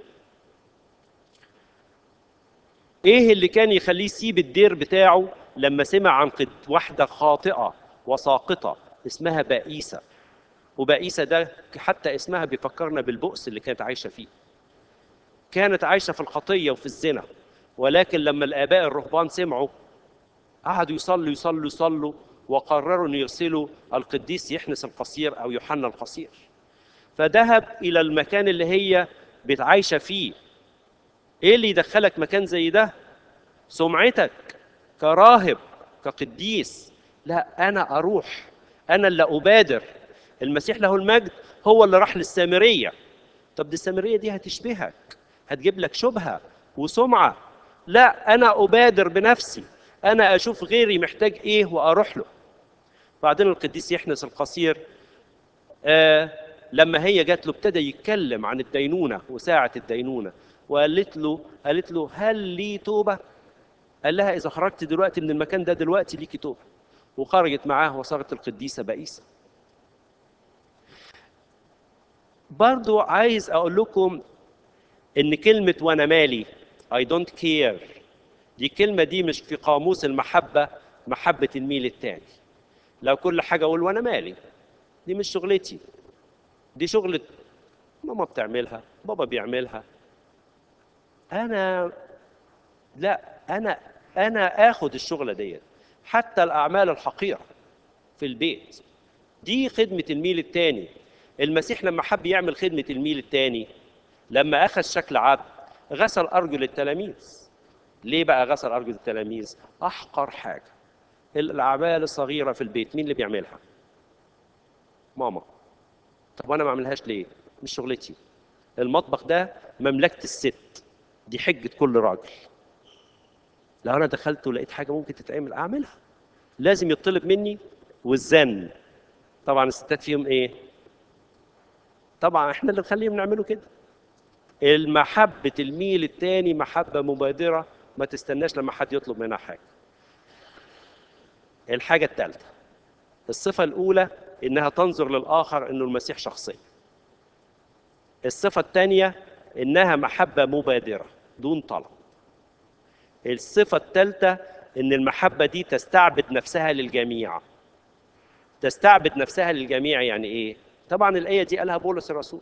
A: ايه اللي كان يخليه يسيب الدير بتاعه لما سمع عن قد واحده خاطئه وساقطه اسمها بائسه وبائسه ده حتى اسمها بيفكرنا بالبؤس اللي كانت عايشه فيه كانت عايشه في الخطيه وفي الزنا ولكن لما الاباء الرهبان سمعوا قعدوا يصلوا يصلوا يصلوا وقرروا ان يرسلوا القديس يحنس القصير او يوحنا القصير فذهب الى المكان اللي هي بتعايشه فيه ايه اللي يدخلك مكان زي ده سمعتك كراهب كقديس لا انا اروح انا اللي ابادر المسيح له المجد هو اللي راح للسامريه طب دي السامريه دي هتشبهك هتجيب لك شبهه وسمعه لا انا ابادر بنفسي انا اشوف غيري محتاج ايه واروح له بعدين القديس يحنس القصير آه لما هي جات له ابتدى يتكلم عن الدينونه وساعه الدينونه وقالت له قالت له هل لي توبه قال لها اذا خرجت دلوقتي من المكان ده دلوقتي ليكي توبه وخرجت معاه وصارت القديسه بائسه برضو عايز اقول لكم ان كلمه وانا مالي I don't care دي الكلمه دي مش في قاموس المحبه محبه الميل التاني لو كل حاجه اقول وانا مالي دي مش شغلتي دي شغلة ماما بتعملها بابا بيعملها انا لا انا انا اخد الشغله ديت حتى الاعمال الحقيره في البيت دي خدمه الميل التاني المسيح لما حب يعمل خدمه الميل التاني لما اخذ شكل عبد غسل ارجل التلاميذ ليه بقى غسل ارجل التلاميذ احقر حاجه الاعمال الصغيره في البيت مين اللي بيعملها ماما طب وانا ما اعملهاش ليه مش شغلتي المطبخ ده مملكه الست دي حجه كل راجل لو انا دخلت ولقيت حاجه ممكن تتعمل اعملها لازم يطلب مني والزن طبعا الستات فيهم ايه طبعا احنا اللي نخليهم نعمله كده المحبة الميل التاني محبة مبادرة ما تستناش لما حد يطلب منها حاجة الحاجة الثالثة الصفة الأولى إنها تنظر للآخر إنه المسيح شخصيا الصفة الثانية إنها محبة مبادرة دون طلب الصفة الثالثة إن المحبة دي تستعبد نفسها للجميع تستعبد نفسها للجميع يعني إيه؟ طبعا الآية دي قالها بولس الرسول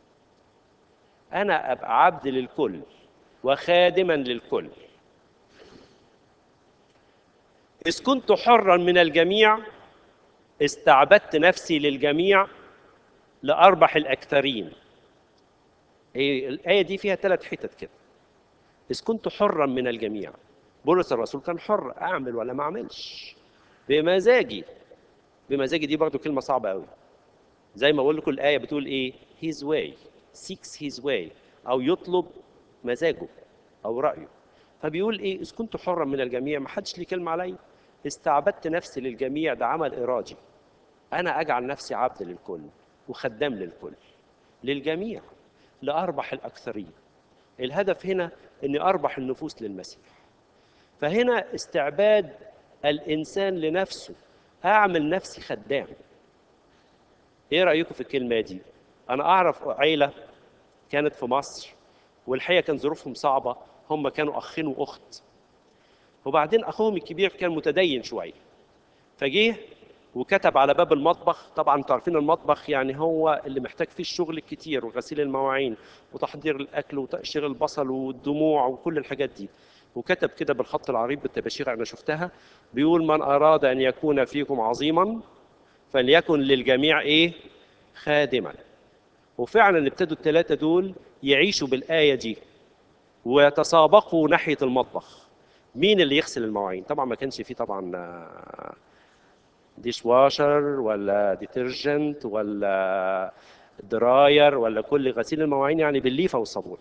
A: أنا أبقى عبد للكل وخادما للكل إذ كنت حرا من الجميع استعبدت نفسي للجميع لأربح الأكثرين إيه الآية دي فيها ثلاث حتت كده إذ كنت حرا من الجميع بولس الرسول كان حر أعمل ولا ما أعملش بمزاجي بمزاجي دي برضو كلمة صعبة قوي زي ما أقول لكم الآية بتقول إيه his way seeks his way أو يطلب مزاجه أو رأيه فبيقول إيه إذ كنت حرا من الجميع ما حدش ليه كلمة عليا استعبدت نفسي للجميع ده عمل إرادي أنا أجعل نفسي عبد للكل وخدام للكل للجميع لأربح الأكثرين الهدف هنا أني أربح النفوس للمسيح فهنا استعباد الإنسان لنفسه أعمل نفسي خدام إيه رأيكم في الكلمة دي؟ أنا أعرف عيلة كانت في مصر والحقيقة كان ظروفهم صعبة هم كانوا أخين وأخت وبعدين أخوهم الكبير كان متدين شوية فجيه وكتب على باب المطبخ طبعا انتوا عارفين المطبخ يعني هو اللي محتاج فيه الشغل الكتير وغسيل المواعين وتحضير الاكل وتقشير البصل والدموع وكل الحاجات دي وكتب كده بالخط العريض بالتباشير انا شفتها بيقول من اراد ان يكون فيكم عظيما فليكن للجميع ايه خادما وفعلا ابتدوا الثلاثه دول يعيشوا بالايه دي ويتسابقوا ناحيه المطبخ مين اللي يغسل المواعين طبعا ما كانش فيه طبعا ديش واشر ولا ديترجنت ولا دراير ولا كل غسيل المواعين يعني بالليفه والصابون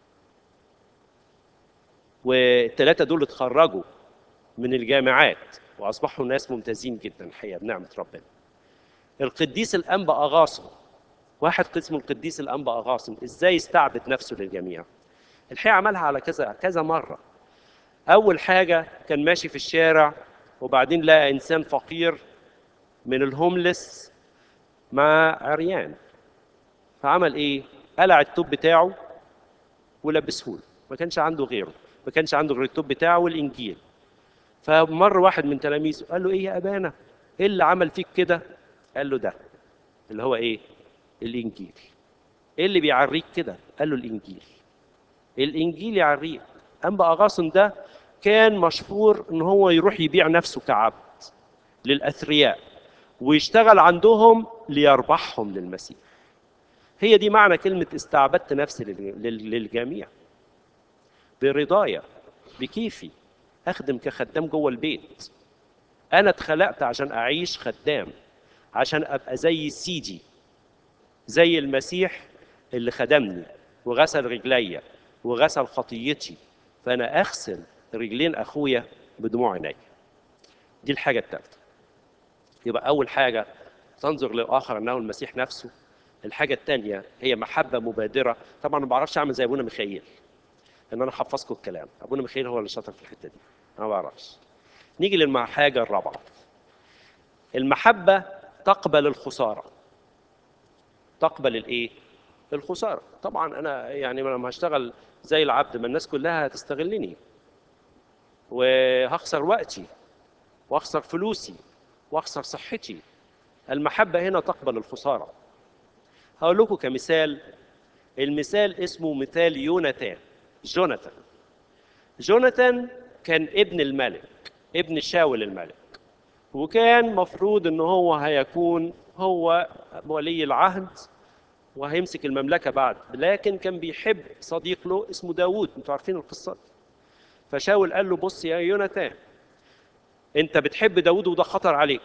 A: والثلاثه دول اتخرجوا من الجامعات واصبحوا ناس ممتازين جدا الحقيقه بنعمه ربنا القديس الانبا اغاصم واحد اسمه القديس الانبا اغاصم ازاي استعبد نفسه للجميع الحقيقه عملها على كذا كذا مره اول حاجه كان ماشي في الشارع وبعدين لقى انسان فقير من الهوملس مع عريان فعمل ايه قلع التوب بتاعه ولبسه له ما كانش عنده غيره ما كانش عنده غير التوب بتاعه والانجيل فمر واحد من تلاميذه قال له ايه يا ابانا ايه اللي عمل فيك كده قال له ده اللي هو ايه الانجيل ايه اللي بيعريك كده قال له الانجيل الانجيل يعريك انبا اغاصن ده كان مشهور ان هو يروح يبيع نفسه كعبد للاثرياء ويشتغل عندهم ليربحهم للمسيح هي دي معنى كلمة استعبدت نفسي لل- لل- للجميع برضايا بكيفي أخدم كخدام جوه البيت أنا اتخلقت عشان أعيش خدام عشان أبقى زي سيدي زي المسيح اللي خدمني وغسل رجليا وغسل خطيتي فأنا أغسل رجلين أخويا بدموع عيني دي الحاجة الثالثة يبقى أول حاجة تنظر للآخر أنه المسيح نفسه الحاجة الثانية هي محبة مبادرة طبعا ما بعرفش أعمل زي أبونا ميخائيل إن أنا حفظكم الكلام أبونا ميخائيل هو اللي شاطر في الحتة دي أنا ما بعرفش نيجي للحاجة الرابعة المحبة تقبل الخسارة تقبل الإيه؟ الخسارة طبعا أنا يعني لما هشتغل زي العبد ما الناس كلها هتستغلني وهخسر وقتي واخسر فلوسي واخسر صحتي المحبة هنا تقبل الخسارة هقول لكم كمثال المثال اسمه مثال يوناتان جوناثان جوناثان كان ابن الملك ابن شاول الملك وكان مفروض ان هو هيكون هو ولي العهد وهيمسك المملكة بعد لكن كان بيحب صديق له اسمه داوود انتوا عارفين القصة دي. فشاول قال له بص يا يوناتان انت بتحب داوود وده خطر عليك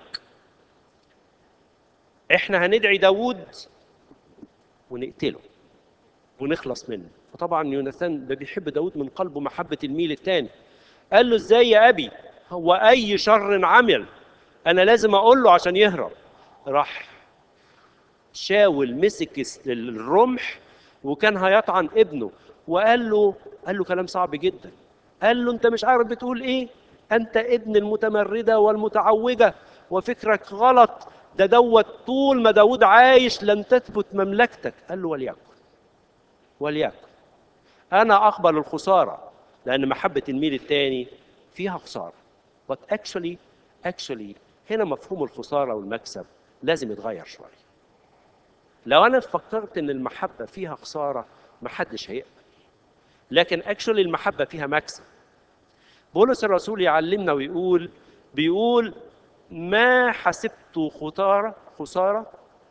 A: احنا هندعي داوود ونقتله ونخلص منه فطبعا يوناثان ده بيحب داود من قلبه محبة الميل التاني قال له ازاي يا أبي هو أي شر عمل أنا لازم أقول له عشان يهرب راح شاول مسك الس- الرمح وكان هيطعن ابنه وقال له قال له كلام صعب جدا قال له انت مش عارف بتقول ايه انت ابن المتمردة والمتعوجة وفكرك غلط ده دوت طول ما داود عايش لن تثبت مملكتك قال له وليكن وليكن انا اقبل الخساره لان محبه الميل الثاني فيها خساره but actually actually هنا مفهوم الخساره والمكسب لازم يتغير شويه لو انا فكرت ان المحبه فيها خساره محدش هيقبل لكن actually المحبه فيها مكسب بولس الرسول يعلمنا ويقول بيقول ما حسبت خساره خساره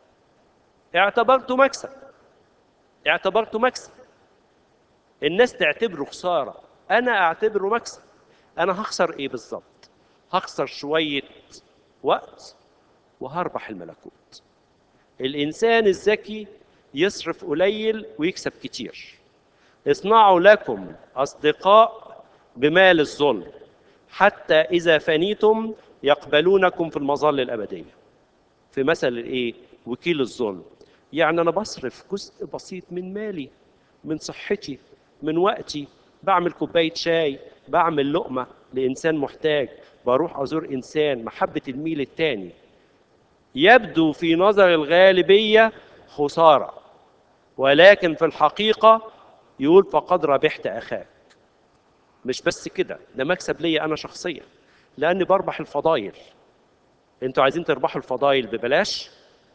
A: اعتبرت مكسب اعتبرته مكسب الناس تعتبره خسارة أنا أعتبره مكسب أنا هخسر إيه بالظبط هخسر شوية وقت وهربح الملكوت الإنسان الذكي يصرف قليل ويكسب كتير اصنعوا لكم أصدقاء بمال الظلم حتى إذا فنيتم يقبلونكم في المظل الأبدية في مثل الايه وكيل الظلم يعني انا بصرف جزء بسيط من مالي من صحتي من وقتي بعمل كوبايه شاي بعمل لقمه لانسان محتاج بروح ازور انسان محبه الميل التاني يبدو في نظر الغالبيه خساره ولكن في الحقيقه يقول فقد ربحت اخاك مش بس كده ده مكسب ليا انا شخصيا لاني بربح الفضايل انتوا عايزين تربحوا الفضايل ببلاش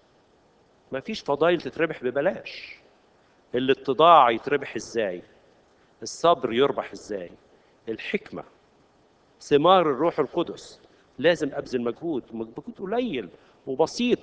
A: ما فيش فضايل تتربح ببلاش الاتضاع يتربح ازاي الصبر يربح ازاي الحكمة ثمار الروح القدس لازم ابذل مجهود مجهود قليل وبسيط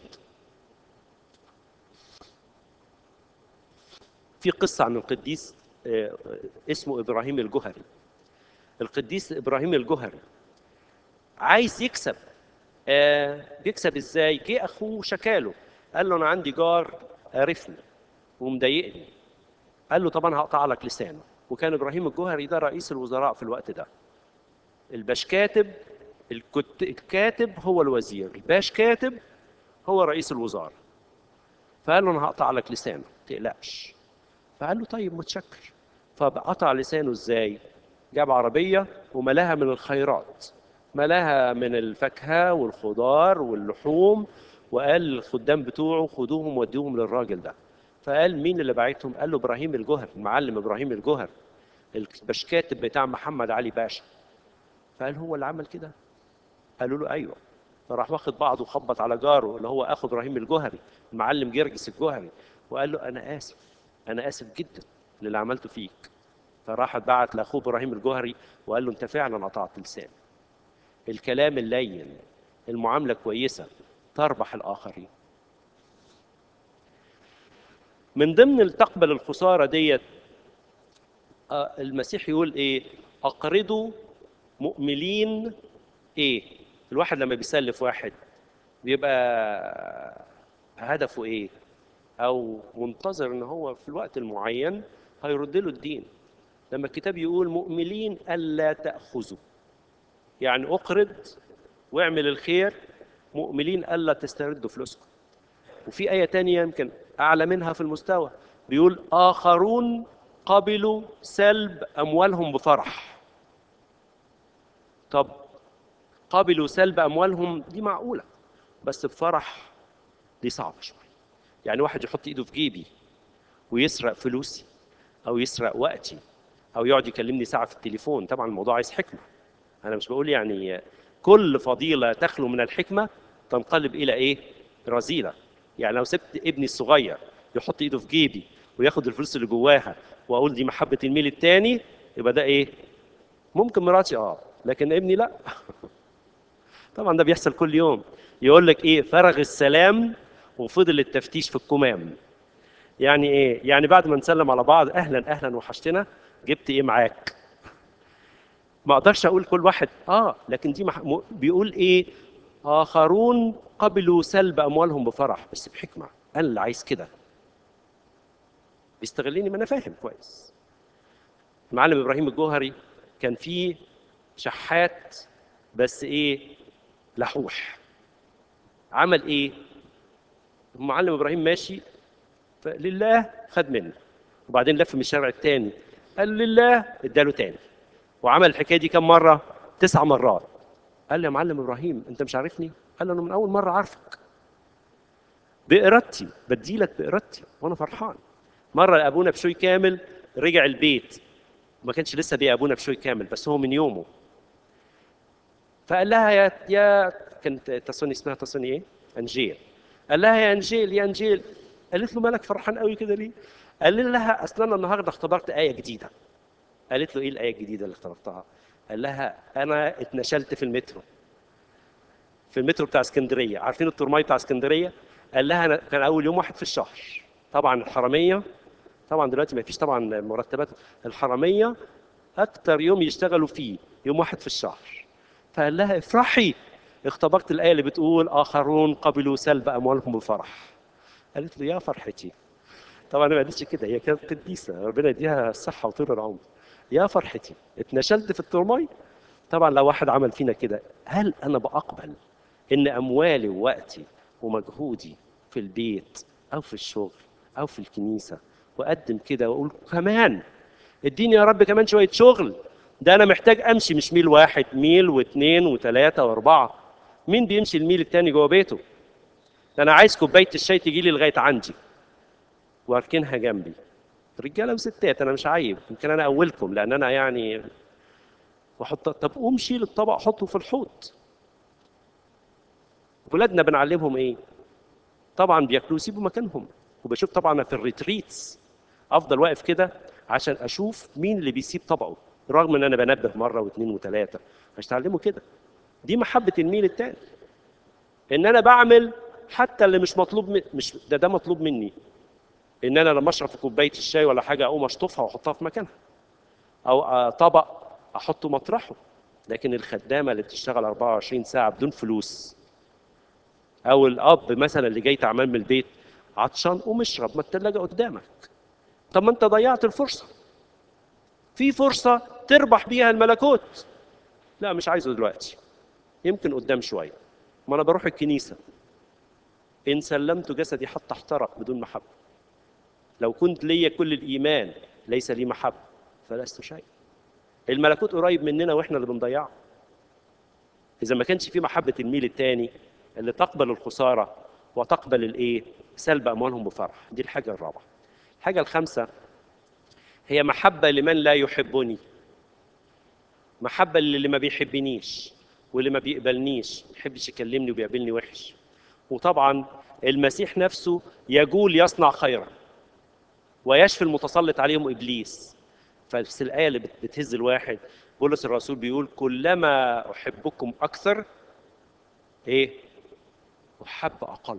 A: في قصة عن القديس آه، اسمه إبراهيم الجهري القديس إبراهيم الجهري عايز يكسب آه بيكسب ازاي جه اخوه شكاله قال له انا عندي جار قرفني ومضايقني قال له طبعا هقطع لك لسانه وكان ابراهيم الجوهري ده رئيس الوزراء في الوقت ده البشكاتب الكت... الكاتب هو الوزير الباش كاتب هو رئيس الوزاره فقال له انا هقطع لك لسانه ما تقلقش فقال له طيب متشكر فقطع لسانه ازاي جاب عربيه وملاها من الخيرات ملاها من الفاكهه والخضار واللحوم وقال للخدام بتوعه خدوهم وديهم للراجل ده فقال مين اللي بعتهم قال له ابراهيم الجوهر المعلم ابراهيم الجوهر البشكاتب بتاع محمد علي باشا فقال هو اللي عمل كده قالوا له ايوه فراح واخد بعضه وخبط على جاره اللي هو اخو ابراهيم الجوهري المعلم جرجس الجوهري وقال له انا اسف انا اسف جدا للي عملته فيك فراح بعت لاخوه ابراهيم الجوهري وقال له انت فعلا قطعت لساني الكلام اللين المعامله كويسه تربح الاخرين من ضمن تقبل الخساره ديت آه، المسيح يقول ايه اقرضوا مؤملين ايه الواحد لما بيسلف واحد بيبقى هدفه ايه او منتظر ان هو في الوقت المعين هيرد له الدين لما الكتاب يقول مؤملين الا تاخذوا يعني اقرض واعمل الخير مؤملين الا تستردوا فلوسكم وفي ايه تانية يمكن اعلى منها في المستوى بيقول اخرون قبلوا سلب اموالهم بفرح طب قبلوا سلب اموالهم دي معقوله بس بفرح دي صعبه شويه يعني واحد يحط ايده في جيبي ويسرق فلوسي او يسرق وقتي او يقعد يكلمني ساعه في التليفون طبعا الموضوع عايز حكمه انا مش بقول يعني كل فضيله تخلو من الحكمه تنقلب الى ايه رذيله يعني لو سبت ابني الصغير يحط ايده في جيبي وياخد الفلوس اللي جواها واقول دي محبه الميل التاني يبقى ده ايه ممكن مراتي اه لكن ابني لا طبعا ده بيحصل كل يوم يقول لك ايه فرغ السلام وفضل التفتيش في الكمام يعني ايه يعني بعد ما نسلم على بعض اهلا اهلا وحشتنا جبت ايه معاك ما اقدرش اقول كل واحد اه لكن دي مح... م- بيقول ايه اخرون قبلوا سلب اموالهم بفرح بس بحكمه انا اللي عايز كده بيستغلني ما انا فاهم كويس المعلم ابراهيم الجوهري كان فيه شحات بس ايه لحوح عمل ايه المعلم ابراهيم ماشي فلله خد منه وبعدين لف من الشارع التاني قال لله اداله تاني وعمل الحكايه دي كم مره تسع مرات قال لي يا معلم ابراهيم انت مش عارفني قال له انا من اول مره عارفك بارادتي بديلك بارادتي وانا فرحان مره ابونا بشوي كامل رجع البيت ما كانش لسه بيه ابونا بشوي كامل بس هو من يومه فقال لها يا يا كانت تصوني اسمها تصوني ايه؟ انجيل قال لها يا انجيل يا انجيل قالت له مالك فرحان قوي كده ليه؟ قال لها اصل انا النهارده اختبرت ايه جديده قالت له ايه الايه الجديده اللي اختبرتها؟ قال لها انا اتنشلت في المترو في المترو بتاع اسكندريه عارفين الترماي بتاع اسكندريه؟ قال لها أنا كان اول يوم واحد في الشهر طبعا الحراميه طبعا دلوقتي ما فيش طبعا مرتبات الحراميه اكتر يوم يشتغلوا فيه يوم واحد في الشهر فقال لها افرحي اختبرت الايه اللي بتقول اخرون قبلوا سلب اموالهم بفرح قالت له يا فرحتي طبعا ما قالتش كده هي كانت قديسه ربنا يديها الصحه وطول العمر يا فرحتي اتنشلت في الترماي طبعا لو واحد عمل فينا كده هل انا بقبل ان اموالي ووقتي ومجهودي في البيت او في الشغل او في الكنيسه واقدم كده واقول كمان اديني يا رب كمان شويه شغل ده انا محتاج امشي مش ميل واحد ميل واثنين وثلاثه واربعه مين بيمشي الميل التاني جوه بيته ده انا عايز كوبايه الشاي تجي لي لغايه عندي واركنها جنبي رجاله وستات انا مش عايب يمكن انا اولكم لان انا يعني واحط طب قوم شيل الطبق حطه في الحوض ولادنا بنعلمهم ايه طبعا بياكلوا يسيبوا مكانهم وبشوف طبعا في الريتريتس افضل واقف كده عشان اشوف مين اللي بيسيب طبقه رغم ان انا بنبه مره واثنين وثلاثه مش تعلموا كده دي محبه الميل التاني ان انا بعمل حتى اللي مش مطلوب من مش ده ده مطلوب مني ان انا لما اشرب في كوبايه الشاي ولا حاجه اقوم اشطفها واحطها في مكانها او آه، طبق احطه مطرحه لكن الخدامه اللي بتشتغل 24 ساعه بدون فلوس او الاب مثلا اللي جاي تعبان من البيت عطشان قوم اشرب ما الثلاجه قدامك طب ما انت ضيعت الفرصه في فرصه تربح بيها الملكوت لا مش عايزه دلوقتي يمكن قدام شويه ما انا بروح الكنيسه ان سلمت جسدي حتى احترق بدون محبه لو كنت لي كل الايمان ليس لي محبه فلست شيء الملكوت قريب مننا واحنا اللي بنضيعه اذا ما كانش في محبه الميل الثاني اللي تقبل الخساره وتقبل الايه سلب اموالهم بفرح دي الحاجه الرابعه الحاجه الخامسه هي محبه لمن لا يحبني محبه للي ما بيحبنيش واللي ما بيقبلنيش ما بيحبش يكلمني وبيقابلني وحش وطبعا المسيح نفسه يجول يصنع خيرا ويشفي المتسلط عليهم ابليس فبس الايه اللي بت- بتهز الواحد بولس الرسول بيقول كلما احبكم اكثر ايه احب اقل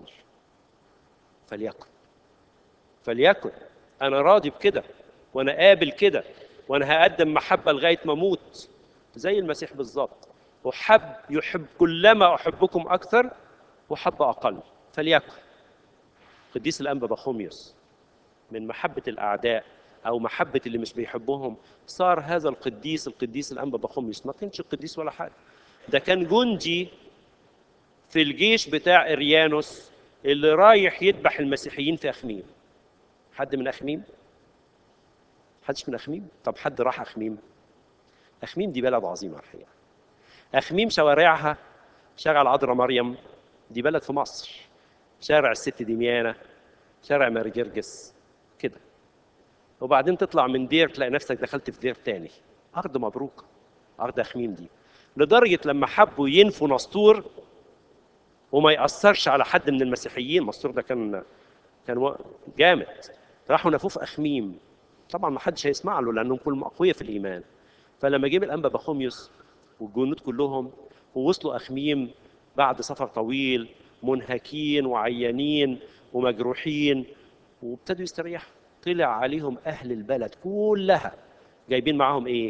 A: فليكن فليكن انا راضي بكده وانا قابل كده وانا هقدم محبه لغايه ما اموت زي المسيح بالظبط احب يحب كلما احبكم اكثر احب اقل فليكن قديس الانبا بخوميوس من محبه الاعداء او محبه اللي مش بيحبوهم صار هذا القديس القديس الانبا بخوميوس ما كانش قديس ولا حاجه ده كان جندي في الجيش بتاع اريانوس اللي رايح يذبح المسيحيين في اخميم حد من اخميم حدش من اخميم طب حد راح اخميم اخميم دي بلد عظيمه الحقيقه اخميم شوارعها شارع العذراء مريم دي بلد في مصر شارع الست دميانه شارع ماري جرجس كده وبعدين تطلع من دير تلاقي نفسك دخلت في دير تاني ارض مبروكه ارض اخميم دي لدرجه لما حبوا ينفوا نسطور وما ياثرش على حد من المسيحيين نسطور ده كان كان و- جامد راحوا نفوه في اخميم طبعا ما حدش هيسمع له لانهم كلهم اقوياء في الايمان فلما جه الانبا بخوميوس والجنود كلهم ووصلوا اخميم بعد سفر طويل منهكين وعيانين ومجروحين وابتدوا يستريحوا طلع عليهم اهل البلد كلها جايبين معاهم ايه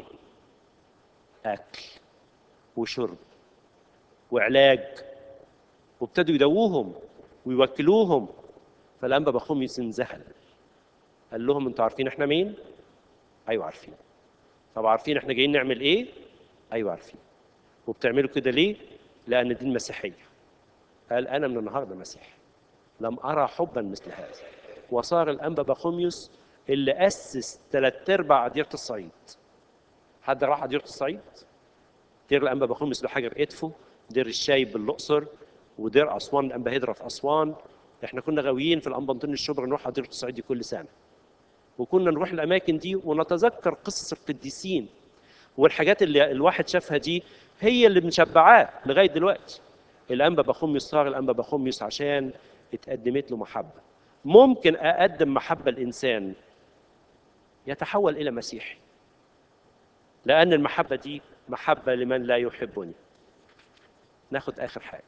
A: اكل وشرب وعلاج وابتدوا يدووهم ويوكلوهم فالانبا بخوميوس انذهل قال لهم انتوا عارفين احنا مين ايوه عارفين طب عارفين احنا جايين نعمل ايه ايوه عارفين وبتعملوا كده ليه لان دي المسيحيه قال انا من النهارده مسيحي لم ارى حبا مثل هذا وصار الانبا بخوميوس اللي اسس ثلاث ارباع ديره الصعيد حد راح ديره الصعيد دير الانبا بخوميوس له حجر ادفو دير الشايب بالاقصر ودير اسوان الانبا هدره في اسوان احنا كنا غاويين في الانبا انطونيو الشبرا نروح على ديره الصعيد دي كل سنه وكنا نروح الاماكن دي ونتذكر قصص القديسين والحاجات اللي الواحد شافها دي هي اللي مشبعاه لغايه دلوقتي الانبا بخوميوس صار الانبا بخوميوس عشان اتقدمت له محبه ممكن اقدم محبه الانسان يتحول الى مسيحي لان المحبه دي محبه لمن لا يحبني ناخد اخر حاجه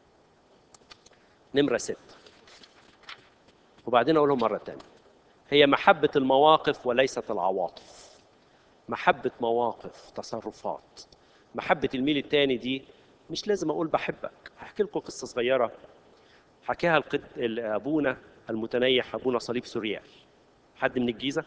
A: نمره ستة وبعدين اقولهم مره تانية هي محبه المواقف وليست العواطف محبه مواقف تصرفات محبه الميل التاني دي مش لازم اقول بحبك هحكي لكم قصه صغيره حكاها القد... ابونا المتنيح ابونا صليب سوريال حد من الجيزه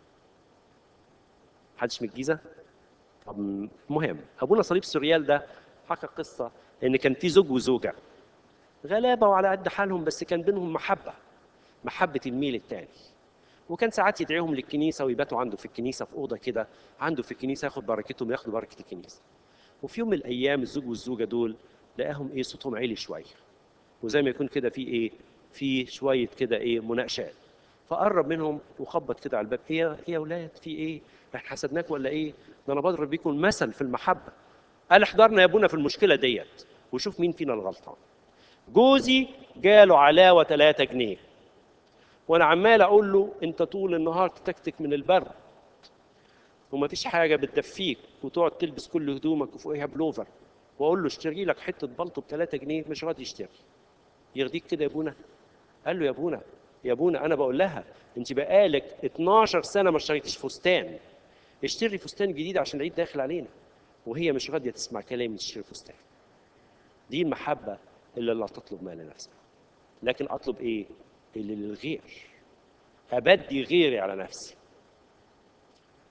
A: حدش من الجيزه طب مهم ابونا صليب سوريال ده حكى قصه ان كان في زوج وزوجه غلابه وعلى قد حالهم بس كان بينهم محبه محبه الميل التاني وكان ساعات يدعيهم للكنيسه ويباتوا عنده في الكنيسه في اوضه كده عنده في الكنيسه ياخد بركتهم ياخدوا بركه الكنيسه وفي يوم من الايام الزوج والزوجه دول لقاهم ايه صوتهم عالي شويه وزي ما يكون كده في ايه في شويه كده ايه مناقشات فقرب منهم وخبط كده على الباب ايه ايه يا اولاد في ايه احنا حسدناك ولا ايه ده انا بضرب بيكم مثل في المحبه قال احضرنا يا ابونا في المشكله ديت وشوف مين فينا الغلطان جوزي جاله علاوه 3 جنيه وانا عمال اقول له انت طول النهار تكتك من البرد ومفيش حاجه بتدفيك وتقعد تلبس كل هدومك وفوقيها بلوفر واقول له اشتري لك حته بلطو ب 3 جنيه مش راضي يشتري يرضيك كده يا ابونا قال له يا ابونا يا ابونا انا بقول لها انت بقالك 12 سنه ما اشتريتيش فستان اشتري فستان جديد عشان العيد داخل علينا وهي مش راضيه تسمع كلامي تشتري فستان دي المحبه اللي لا تطلب ما لنفسها لكن اطلب ايه اللي للغير ابدي غيري على نفسي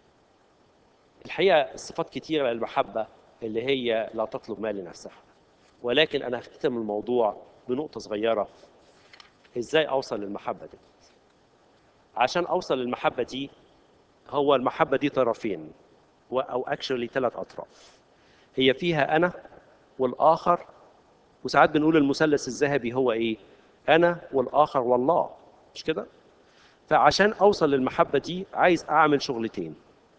A: الحقيقه الصفات كتيره للمحبه اللي هي لا تطلب ما لنفسها ولكن انا هختتم الموضوع بنقطه صغيره ازاي اوصل للمحبه دي عشان اوصل للمحبه دي هو المحبه دي طرفين و- او اكشولي ثلاث اطراف هي فيها انا والاخر وساعات بنقول المثلث الذهبي هو ايه انا والاخر والله مش كده فعشان اوصل للمحبه دي عايز اعمل شغلتين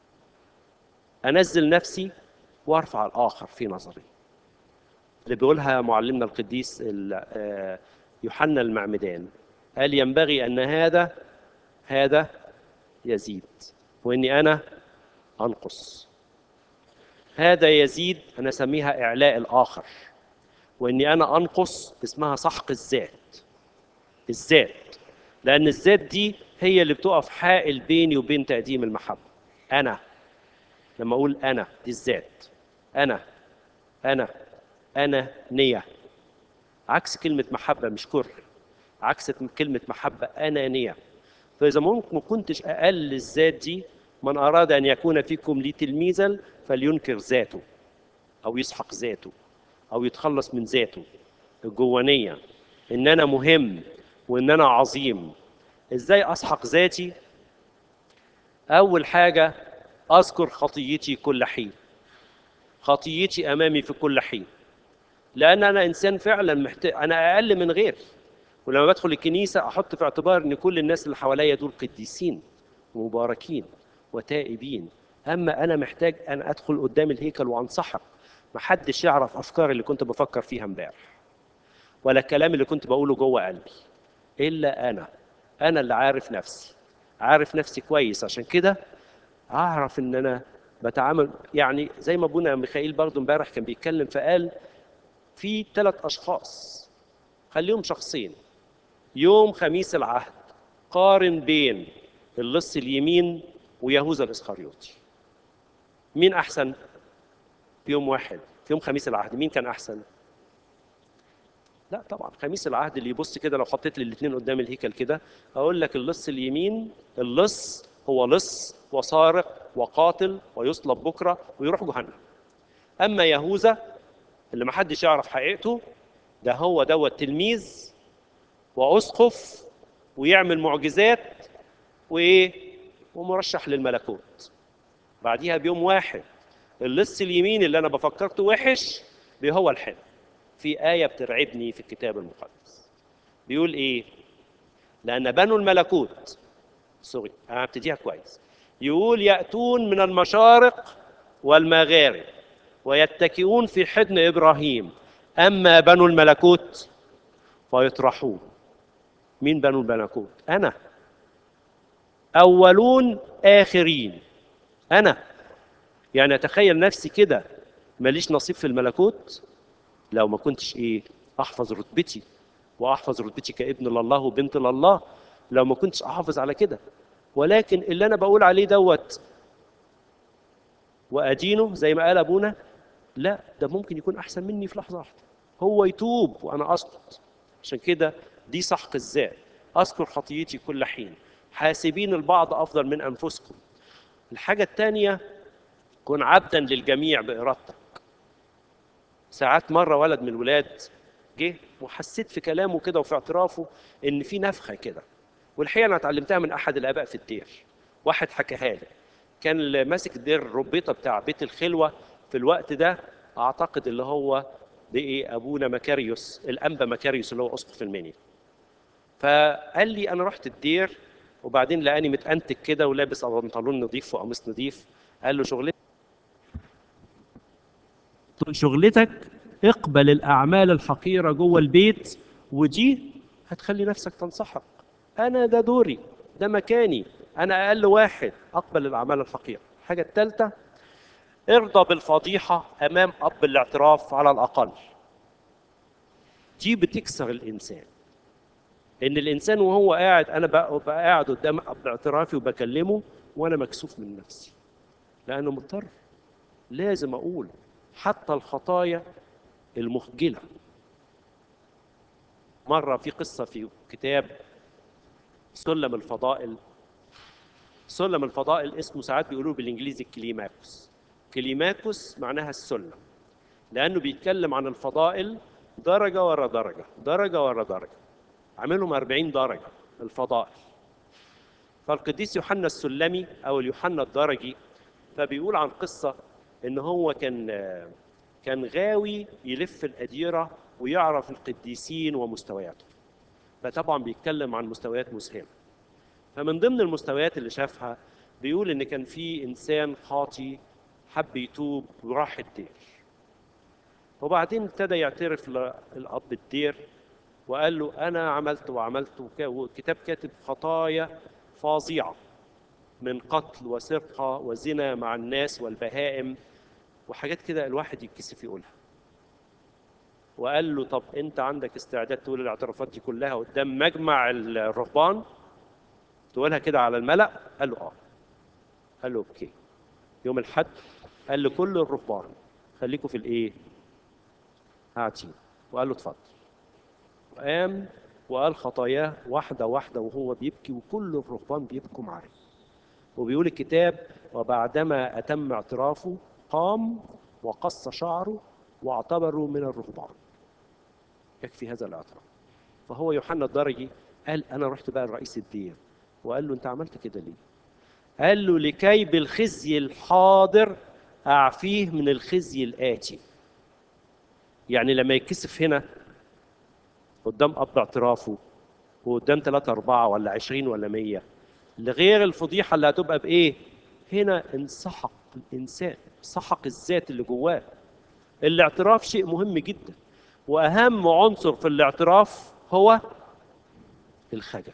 A: انزل نفسي وارفع الاخر في نظري اللي بيقولها معلمنا القديس ال- آه، يوحنا المعمدان قال ينبغي ان هذا هذا يزيد واني انا انقص هذا يزيد انا اسميها اعلاء الاخر واني انا انقص اسمها سحق الذات الذات لان الذات دي هي اللي بتقف حائل بيني وبين تقديم المحبه انا لما اقول انا دي الذات انا انا انا نيه عكس كلمه محبه مش كره عكس كلمه محبه انانيه فاذا ممكن ما كنتش اقل الذات دي من اراد ان يكون فيكم لي تلميذا فلينكر ذاته او يسحق ذاته او يتخلص من ذاته الجوانيه ان انا مهم وان انا عظيم ازاي اسحق ذاتي اول حاجه اذكر خطيتي كل حين خطيتي امامي في كل حين لان انا انسان فعلا محتاج انا اقل من غيري ولما بدخل الكنيسه احط في اعتبار ان كل الناس اللي حواليا دول قديسين ومباركين وتائبين اما انا محتاج ان ادخل قدام الهيكل وانسحق محدش يعرف افكاري اللي كنت بفكر فيها امبارح ولا الكلام اللي كنت بقوله جوه قلبي الا انا انا اللي عارف نفسي عارف نفسي كويس عشان كده اعرف ان انا بتعامل يعني زي ما ابونا ميخائيل برضو امبارح كان بيتكلم فقال في ثلاث اشخاص خليهم شخصين يوم خميس العهد قارن بين اللص اليمين ويهوذا الاسخريوطي مين احسن في يوم واحد في يوم خميس العهد مين كان احسن لا طبعا خميس العهد اللي يبص كده لو حطيت لي الاثنين قدام الهيكل كده اقول لك اللص اليمين اللص هو لص وسارق وقاتل ويصلب بكره ويروح جهنم اما يهوذا اللي ما حدش يعرف حقيقته ده هو دوت تلميذ واسقف ويعمل معجزات وايه ومرشح للملكوت بعديها بيوم واحد اللص اليمين اللي انا بفكرته وحش بيه هو الحلو في آية بترعبني في الكتاب المقدس بيقول إيه؟ لأن بنو الملكوت سوري أنا هبتديها كويس يقول يأتون من المشارق والمغارب ويتكئون في حضن إبراهيم أما بنو الملكوت فيطرحون مين بنو الملكوت؟ أنا أولون آخرين أنا يعني أتخيل نفسي كده ماليش نصيب في الملكوت لو ما كنتش ايه احفظ رتبتي واحفظ رتبتي كابن لله وبنت لله لو ما كنتش احافظ على كده ولكن اللي انا بقول عليه دوت وادينه زي ما قال ابونا لا ده ممكن يكون احسن مني في لحظه واحده هو يتوب وانا اسقط عشان كده دي سحق الذات اذكر خطيتي كل حين حاسبين البعض افضل من انفسكم الحاجه الثانيه كن عبدا للجميع بارادتك ساعات مره ولد من الولاد جه وحسيت في كلامه كده وفي اعترافه ان في نفخه كده والحقيقه انا اتعلمتها من احد الاباء في الدير واحد حكاها لي كان اللي ماسك دير الربيطه بتاع بيت الخلوه في الوقت ده اعتقد اللي هو بايه ابونا مكاريوس الانبا مكاريوس اللي هو اسقف المنيا فقال لي انا رحت الدير وبعدين لقاني متأنتك كده ولابس بنطلون نظيف وقميص نظيف قال له شغلتك شغلتك اقبل الاعمال الحقيره جوه البيت ودي هتخلي نفسك تنسحق انا ده دوري ده مكاني انا اقل واحد اقبل الاعمال الحقيره الحاجه الثالثه ارضى بالفضيحه امام اب الاعتراف على الاقل دي بتكسر الانسان ان الانسان وهو قاعد انا بقى بقى قاعد قدام اب اعترافي وبكلمه وانا مكسوف من نفسي لانه مضطر لازم اقول حتى الخطايا المخجلة مرة في قصة في كتاب سلم الفضائل سلم الفضائل اسمه ساعات بيقولوه بالانجليزي كليماكوس كليماكوس معناها السلم لانه بيتكلم عن الفضائل درجة ورا درجة درجة ورا درجة عاملهم 40 درجة الفضائل فالقديس يوحنا السلمي أو اليوحنا الدرجي فبيقول عن قصة إن هو كان كان غاوي يلف الأديرة ويعرف القديسين ومستوياتهم فطبعا بيتكلم عن مستويات مسهمة فمن ضمن المستويات اللي شافها بيقول إن كان في إنسان خاطي حب يتوب وراح الدير وبعدين ابتدى يعترف للأب الدير وقال له أنا عملت وعملت وك- وكتاب كاتب خطايا فظيعة من قتل وسرقة وزنا مع الناس والبهائم وحاجات كده الواحد يتكسف يقولها وقال له طب انت عندك استعداد تقول الاعترافات دي كلها قدام مجمع الرهبان تقولها كده على الملأ قال له اه قال له اوكي يوم الحد قال لكل الرهبان خليكم في الايه قاعدين وقال له اتفضل وقام وقال خطاياه واحده واحده وهو بيبكي وكل الرهبان بيبكوا معاه وبيقول الكتاب وبعدما أتم اعترافه قام وقص شعره واعتبره من الرهبان يكفي هذا الاعتراف فهو يوحنا الدرجي قال أنا رحت بقى لرئيس الدير وقال له أنت عملت كده ليه؟ قال له لكي بالخزي الحاضر أعفيه من الخزي الآتي يعني لما يتكسف هنا قدام أب اعترافه وقدام ثلاثة أربعة ولا عشرين ولا مية لغير الفضيحة اللي هتبقى بإيه؟ هنا انسحق الإنسان سحق الذات اللي جواه الاعتراف شيء مهم جدا وأهم عنصر في الاعتراف هو الخجل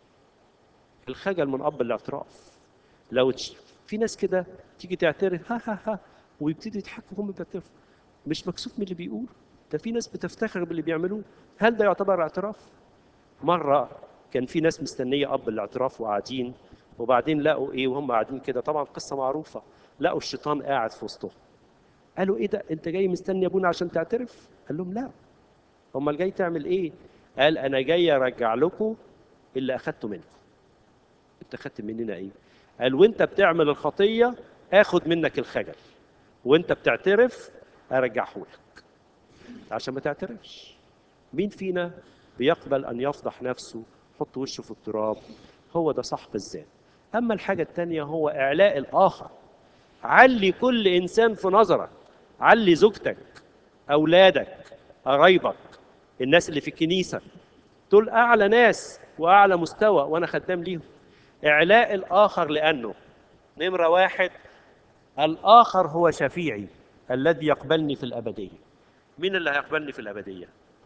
A: الخجل من أب الاعتراف لو تش... في ناس كده تيجي تعترف ها ها ها ويبتدي يضحكوا هم بيعترفوا مش مكسوف من اللي بيقول ده في ناس بتفتخر باللي بيعملوه هل ده يعتبر اعتراف؟ مرة كان في ناس مستنية أب الاعتراف وقاعدين وبعدين لقوا إيه وهم قاعدين كده طبعا قصة معروفة لقوا الشيطان قاعد في وسطهم قالوا إيه ده أنت جاي مستني أبونا عشان تعترف؟ قال لهم لا أمال جاي تعمل إيه؟ قال أنا جاي أرجع لكم اللي أخدته منكم أنت أخدت مننا إيه؟ قال وأنت بتعمل الخطية آخد منك الخجل وأنت بتعترف أرجعه لك عشان ما تعترفش مين فينا بيقبل أن يفضح نفسه يحط وشه في التراب هو ده سحق الذات أما الحاجة التانية هو إعلاء الآخر علي كل إنسان في نظرك علي زوجتك أولادك قرايبك الناس اللي في الكنيسة دول أعلى ناس وأعلى مستوى وأنا خدام ليهم إعلاء الآخر لأنه نمرة واحد الآخر هو شفيعي الذي يقبلني في الأبدية مين اللي هيقبلني في الأبدية؟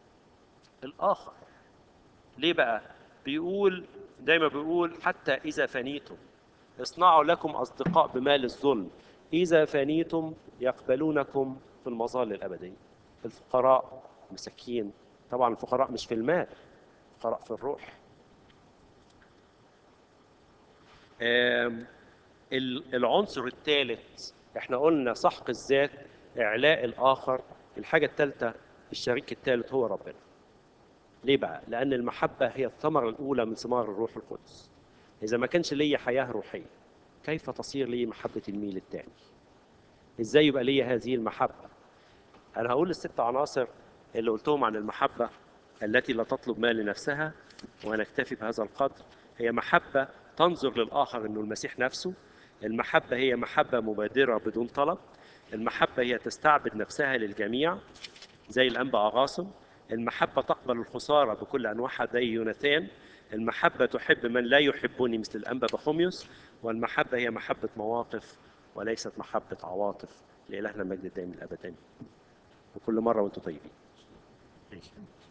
A: الآخر ليه بقى؟ بيقول دايما بيقول حتى إذا فنيتم اصنعوا لكم أصدقاء بمال الظلم إذا فنيتم يقبلونكم في المظال الأبدية الفقراء مساكين طبعا الفقراء مش في المال الفقراء في الروح آم، ال- العنصر الثالث احنا قلنا سحق الذات إعلاء الآخر الحاجة الثالثة الشريك الثالث هو ربنا ليه بقى؟ لأن المحبة هي الثمرة الأولى من ثمار الروح القدس. إذا ما كانش ليا حياة روحية، كيف تصير لي محبة الميل الثاني؟ إزاي يبقى لي هذه المحبة؟ أنا هقول الست عناصر اللي قلتهم عن المحبة التي لا تطلب ما لنفسها ونكتفي بهذا القدر هي محبة تنظر للآخر إنه المسيح نفسه المحبة هي محبة مبادرة بدون طلب المحبة هي تستعبد نفسها للجميع زي الأنبا أغاصم المحبة تقبل الخسارة بكل أنواعها زي يوناثان المحبة تحب من لا يحبني مثل الأنبا بخوميوس والمحبة هي محبة مواقف وليست محبة عواطف لإلهنا المجد الدائم الأبداني وكل مرة وأنتم طيبين